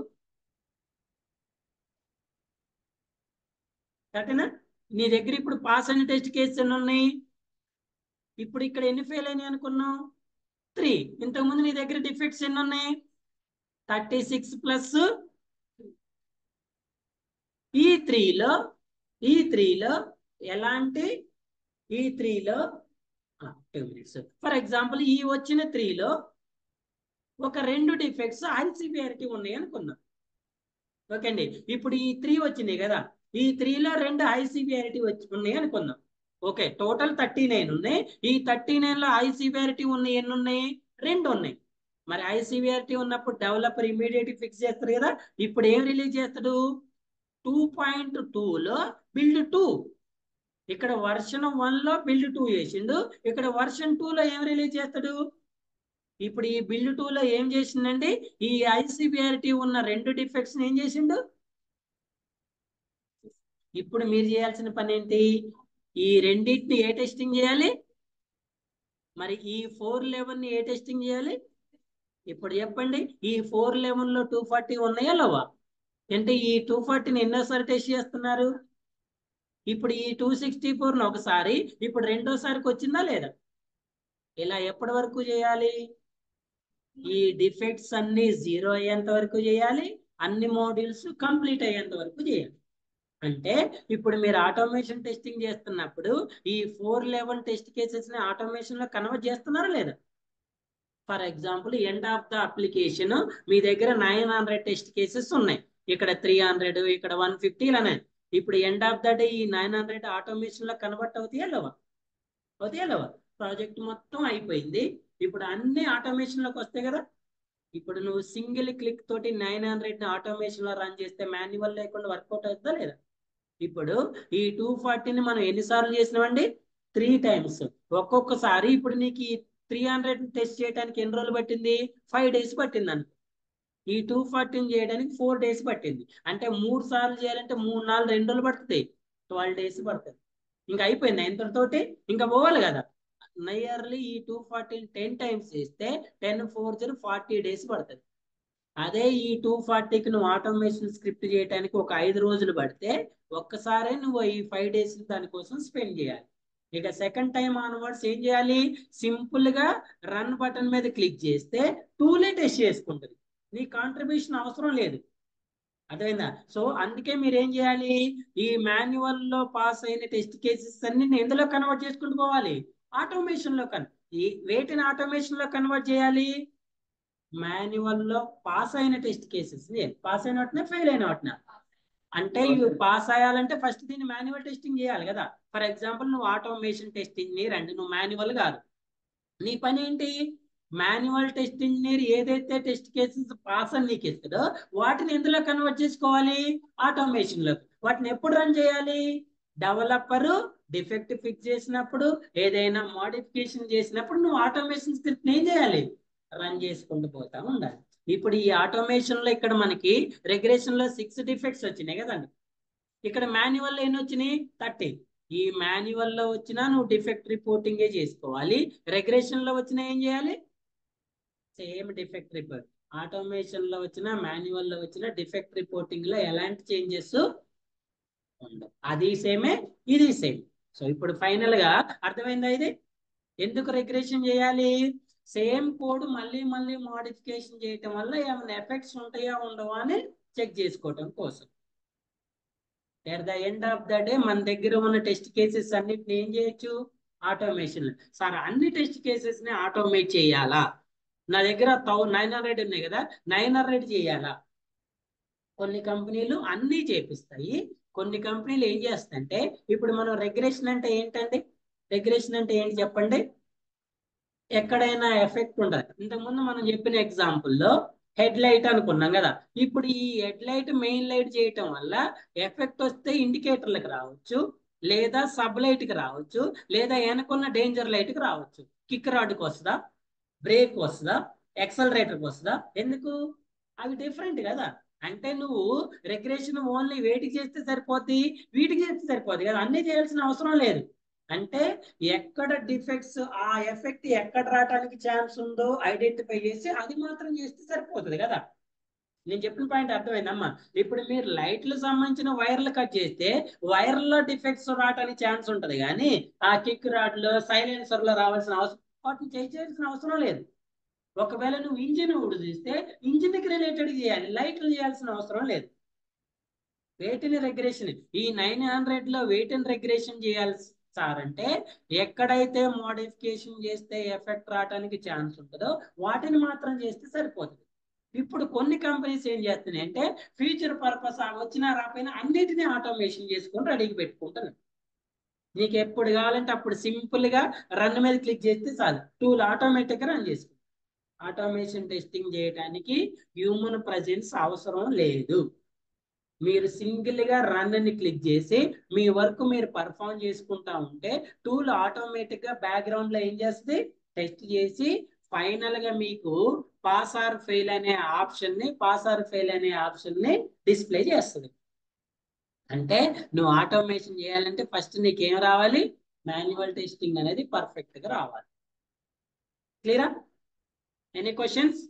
కరెక్టేనా నీ దగ్గర ఇప్పుడు పాస్ అయిన టెస్ట్ కేసెస్ ఎన్ని ఉన్నాయి ఇప్పుడు ఇక్కడ ఎన్ని ఫెయిల్ అయినాయి అనుకున్నావు త్రీ ఇంతకుముందు నీ దగ్గర డిఫెక్ట్స్ ఎన్ని ఉన్నాయి థర్టీ సిక్స్ ప్లస్ ఈ త్రీలో ఈ త్రీలో ఎలాంటి ఈ త్రీలో టూ మినిట్స్ ఫర్ ఎగ్జాంపుల్ ఈ వచ్చిన త్రీలో ఒక రెండు డిఫెక్ట్స్ ఐసిబిఆర్కి ఉన్నాయి అనుకున్నాం ఓకే అండి ఇప్పుడు ఈ త్రీ వచ్చినాయి కదా ఈ త్రీలో రెండు ఐసిబిఆర్టీ వచ్చి ఉన్నాయి అనుకుందాం ఓకే టోటల్ థర్టీ నైన్ ఉన్నాయి ఈ థర్టీ నైన్ లో ఐ సివియారిటీ ఉన్నాయి ఎన్ని ఉన్నాయి రెండు ఉన్నాయి మరి ఐ సివియారిటీ ఉన్నప్పుడు డెవలపర్ ఇమీడియట్ ఫిక్స్ చేస్తారు కదా ఇప్పుడు ఏం రిలీజ్ చేస్తాడు టూ పాయింట్ లో బిల్డ్ టూ ఇక్కడ వర్షన్ వన్ లో బిల్డ్ టూ చేసిండు ఇక్కడ వర్షన్ టూ లో ఏం రిలీజ్ చేస్తాడు ఇప్పుడు ఈ బిల్డ్ టూ లో ఏం చేసిందండి ఈ ఐసిబిఆర్టీ ఉన్న రెండు డిఫెక్ట్స్ ఏం చేసిండు ఇప్పుడు మీరు చేయాల్సిన పని ఏంటి ఈ రెండింటిని ఏ టెస్టింగ్ చేయాలి మరి ఈ ఫోర్ లెవెన్ ని ఏ టెస్టింగ్ చేయాలి ఇప్పుడు చెప్పండి ఈ ఫోర్ లెవెన్ లో టూ ఫార్టీ ఉన్నాయా లేవా అంటే ఈ టూ ఫార్టీని ఎన్నోసారి టెస్ట్ చేస్తున్నారు ఇప్పుడు ఈ టూ సిక్స్టీ ఫోర్ ఒకసారి ఇప్పుడు రెండోసారికి వచ్చిందా లేదా ఇలా ఎప్పటి వరకు చేయాలి ఈ డిఫెక్ట్స్ అన్ని జీరో అయ్యేంత వరకు చేయాలి అన్ని మోడ్యూల్స్ కంప్లీట్ అయ్యేంత వరకు చేయాలి అంటే ఇప్పుడు మీరు ఆటోమేషన్ టెస్టింగ్ చేస్తున్నప్పుడు ఈ ఫోర్ లెవెన్ టెస్ట్ కేసెస్ ని ఆటోమేషన్ లో కన్వర్ట్ చేస్తున్నారా లేదా for example end of the application మీ దగ్గర నైన్ హండ్రెడ్ టెస్ట్ కేసెస్ ఉన్నాయి ఇక్కడ త్రీ హండ్రెడ్ ఇక్కడ వన్ ఫిఫ్టీ ఇలానే ఇప్పుడు ఎండ్ ఆఫ్ ద డే ఈ నైన్ హండ్రెడ్ ఆటోమేషన్ లో కన్వర్ట్ అవుతాయా లేవా అవుతాయా లేవా ప్రాజెక్ట్ మొత్తం అయిపోయింది ఇప్పుడు అన్ని ఆటోమేషన్ లోకి వస్తాయి కదా ఇప్పుడు నువ్వు సింగిల్ క్లిక్ తోటి నైన్ హండ్రెడ్ ని ఆటోమేషన్ లో రన్ చేస్తే మాన్యువల్ లేకుండా వర్కౌట్ అవుతుందా లేదా ఇప్పుడు ఈ టూ ఫార్టీని మనం ఎన్నిసార్లు చేసినామండి త్రీ టైమ్స్ ఒక్కొక్కసారి ఇప్పుడు నీకు ఈ త్రీ హండ్రెడ్ టెస్ట్ చేయడానికి ఎన్ని రోజులు పట్టింది ఫైవ్ డేస్ పట్టింది అనుకో ఈ టూ ఫార్టీని చేయడానికి ఫోర్ డేస్ పట్టింది అంటే మూడు సార్లు చేయాలంటే మూడు నాలుగు రెండు రోజులు పడుతుంది ట్వెల్వ్ డేస్ పడుతుంది ఇంకా అయిపోయింది ఇంతటితోటి ఇంకా పోవాలి కదా నయర్లీ ఈ టూ ఫార్టీని టెన్ టైమ్స్ చేస్తే ten four zero forty days పడుతుంది అదే ఈ టూ ఫార్టీకి నువ్వు ఆటోమేషన్ స్క్రిప్ట్ చేయడానికి ఒక ఐదు రోజులు పడితే ఒక్కసారే నువ్వు ఈ ఫైవ్ డేస్ దానికోసం స్పెండ్ చేయాలి ఇక సెకండ్ టైం ఆన్వర్డ్స్ ఏం చేయాలి సింపుల్ గా రన్ బటన్ మీద క్లిక్ చేస్తే టూలే టెస్ట్ చేసుకుంటుంది నీ కాంట్రిబ్యూషన్ అవసరం లేదు అర్థమైందా సో అందుకే మీరు ఏం చేయాలి ఈ మాన్యువల్ లో పాస్ అయిన టెస్ట్ కేసెస్ అన్ని ఎందులో కన్వర్ట్ చేసుకుంటూ పోవాలి ఆటోమేషన్ లో కన్ ఈ వేటిని ఆటోమేషన్ లో కన్వర్ట్ చేయాలి మాన్యువల్ లో పాస్ అయిన టెస్ట్ కేసెస్ పాస్ అయిన వాటినే ఫెయిల్ అయిన వాటిన అంటే ఇవి పాస్ అయ్యాలంటే ఫస్ట్ దీన్ని మాన్యువల్ టెస్టింగ్ చేయాలి కదా ఫర్ ఎగ్జాంపుల్ నువ్వు ఆటోమేషన్ టెస్ట్ ఇంజనీర్ అండి నువ్వు మాన్యువల్ కాదు నీ పని ఏంటి మాన్యువల్ టెస్ట్ ఇంజనీర్ ఏదైతే టెస్ట్ కేసెస్ పాస్ అని నీకు ఇస్తుందో వాటిని ఎందులో కన్వర్ట్ చేసుకోవాలి ఆటోమేషన్ లో వాటిని ఎప్పుడు రన్ చేయాలి డెవలపర్ డిఫెక్ట్ ఫిక్స్ చేసినప్పుడు ఏదైనా మోడిఫికేషన్ చేసినప్పుడు నువ్వు ఆటోమేషన్ స్క్రిప్ట్ ఏం చేయాలి రన్ చేసుకుంటూ పోతా ఉండాలి ఇప్పుడు ఈ ఆటోమేషన్ లో ఇక్కడ మనకి రెగ్యులేషన్ లో సిక్స్ డిఫెక్ట్స్ వచ్చినాయి కదండి ఇక్కడ మాన్యువల్ లో ఎన్ని వచ్చినాయి థర్టీ ఈ మాన్యువల్ లో వచ్చినా నువ్వు డిఫెక్ట్ రిపోర్టింగే చేసుకోవాలి రెగ్యులేషన్ లో వచ్చినా ఏం చేయాలి సేమ్ డిఫెక్ట్ రిపోర్ట్ ఆటోమేషన్ లో వచ్చిన మాన్యువల్ లో వచ్చిన డిఫెక్ట్ రిపోర్టింగ్ లో ఎలాంటి చేంజెస్ ఉండవు అది సేమే ఇది సేమ్ సో ఇప్పుడు ఫైనల్ గా అర్థమైందా ఇది ఎందుకు రిగ్రెషన్ చేయాలి సేమ్ కోడ్ మళ్ళీ మళ్ళీ మోడిఫికేషన్ చేయటం వల్ల ఏమైనా ఎఫెక్ట్స్ ఉంటాయా ఉండవా అని చెక్ చేసుకోవటం కోసం at the end of the day మన దగ్గర ఉన్న టెస్ట్ కేసెస్ అన్నిటిని ఏం చేయొచ్చు ఆటోమేషన్ సార్ అన్ని టెస్ట్ కేసెస్ ని ఆటోమేట్ చేయాలా నా దగ్గర థౌ నైన్ హండ్రెడ్ ఉన్నాయి కదా నైన్ హండ్రెడ్ చేయాలా కొన్ని కంపెనీలు అన్నీ చేపిస్తాయి కొన్ని కంపెనీలు ఏం చేస్తాయంటే ఇప్పుడు మనం రెగ్యులేషన్ అంటే ఏంటండి రెగ్యులేషన్ అంటే ఏంటి చెప్పండి ఎక్కడైనా ఎఫెక్ట్ ఉండదు ఇంతకుముందు మనం చెప్పిన ఎగ్జాంపుల్లో హెడ్ లైట్ అనుకున్నాం కదా ఇప్పుడు ఈ హెడ్ లైట్ మెయిన్ లైట్ చేయటం వల్ల ఎఫెక్ట్ వస్తే ఇండికేటర్లకు రావచ్చు లేదా సబ్ లైట్ కి రావచ్చు లేదా వెనకున్న డేంజర్ లైట్ కి రావచ్చు కిక్ రాడ్కి వస్తుందా బ్రేక్ వస్తుందా ఎక్సలరేటర్కి వస్తుందా ఎందుకు అవి డిఫరెంట్ కదా అంటే నువ్వు రెగ్యులేషన్ ఓన్లీ వేటికి చేస్తే సరిపోద్ది వీటికి చేస్తే సరిపోద్ది కదా అన్ని చేయాల్సిన అవసరం లేదు అంటే ఎక్కడ డిఫెక్ట్స్ ఆ ఎఫెక్ట్ ఎక్కడ రావడానికి ఛాన్స్ ఉందో ఐడెంటిఫై చేసి అది మాత్రం చేస్తే సరిపోతుంది కదా నేను చెప్పిన పాయింట్ అర్థమైందమ్మా ఇప్పుడు మీరు లైట్లు సంబంధించిన వైర్లు కట్ చేస్తే వైర్లో డిఫెక్ట్స్ రావడానికి ఛాన్స్ ఉంటుంది కానీ ఆ కిక్ రాడ్లో సైలెన్సర్ లో రావాల్సిన అవసరం వాటిని చేయాల్సిన అవసరం లేదు ఒకవేళ నువ్వు ఇంజిన్ ఊడు చూస్తే ఇంజిన్ కి రిలేటెడ్ చేయాలి లైట్లు చేయాల్సిన అవసరం లేదు వేటిని రెగ్యులేషన్ ఈ నైన్ హండ్రెడ్ లో వేటిని రెగ్యులేషన్ చేయాలి సార్ అంటే ఎక్కడైతే మోడిఫికేషన్ చేస్తే ఎఫెక్ట్ రావడానికి ఛాన్స్ ఉంటుందో వాటిని మాత్రం చేస్తే సరిపోతుంది ఇప్పుడు కొన్ని కంపెనీస్ ఏం చేస్తున్నాయి అంటే ఫ్యూచర్ పర్పస్ వచ్చినా రాపోయినా అన్నిటినీ ఆటోమేషన్ చేసుకొని రెడీకి పెట్టుకుంటున్నాయి నీకు ఎప్పుడు కావాలంటే అప్పుడు సింపుల్ గా రన్ మీద క్లిక్ చేస్తే చాలు టూల్ ఆటోమేటిక్ గా రన్ చేసుకుంటుంది ఆటోమేషన్ టెస్టింగ్ చేయడానికి హ్యూమన్ ప్రజెన్స్ అవసరం లేదు మీరు సింగిల్ గా రన్ ని క్లిక్ చేసి మీ వర్క్ మీరు పర్ఫామ్ చేసుకుంటా ఉంటే టూల్ ఆటోమేటిక్ గా బ్యాక్గ్రౌండ్ లో ఏం చేస్తుంది టెస్ట్ చేసి ఫైనల్ గా మీకు పాస్ ఆర్ ఫెయిల్ అనే ఆప్షన్ ని పాస్ ఆర్ ఫెయిల్ అనే ఆప్షన్ ని డిస్ప్లే చేస్తుంది అంటే నువ్వు ఆటోమేషన్ చేయాలంటే ఫస్ట్ నీకేం రావాలి మాన్యువల్ టెస్టింగ్ అనేది పర్ఫెక్ట్ గా రావాలి క్లియరా ఎనీ క్వశ్చన్స్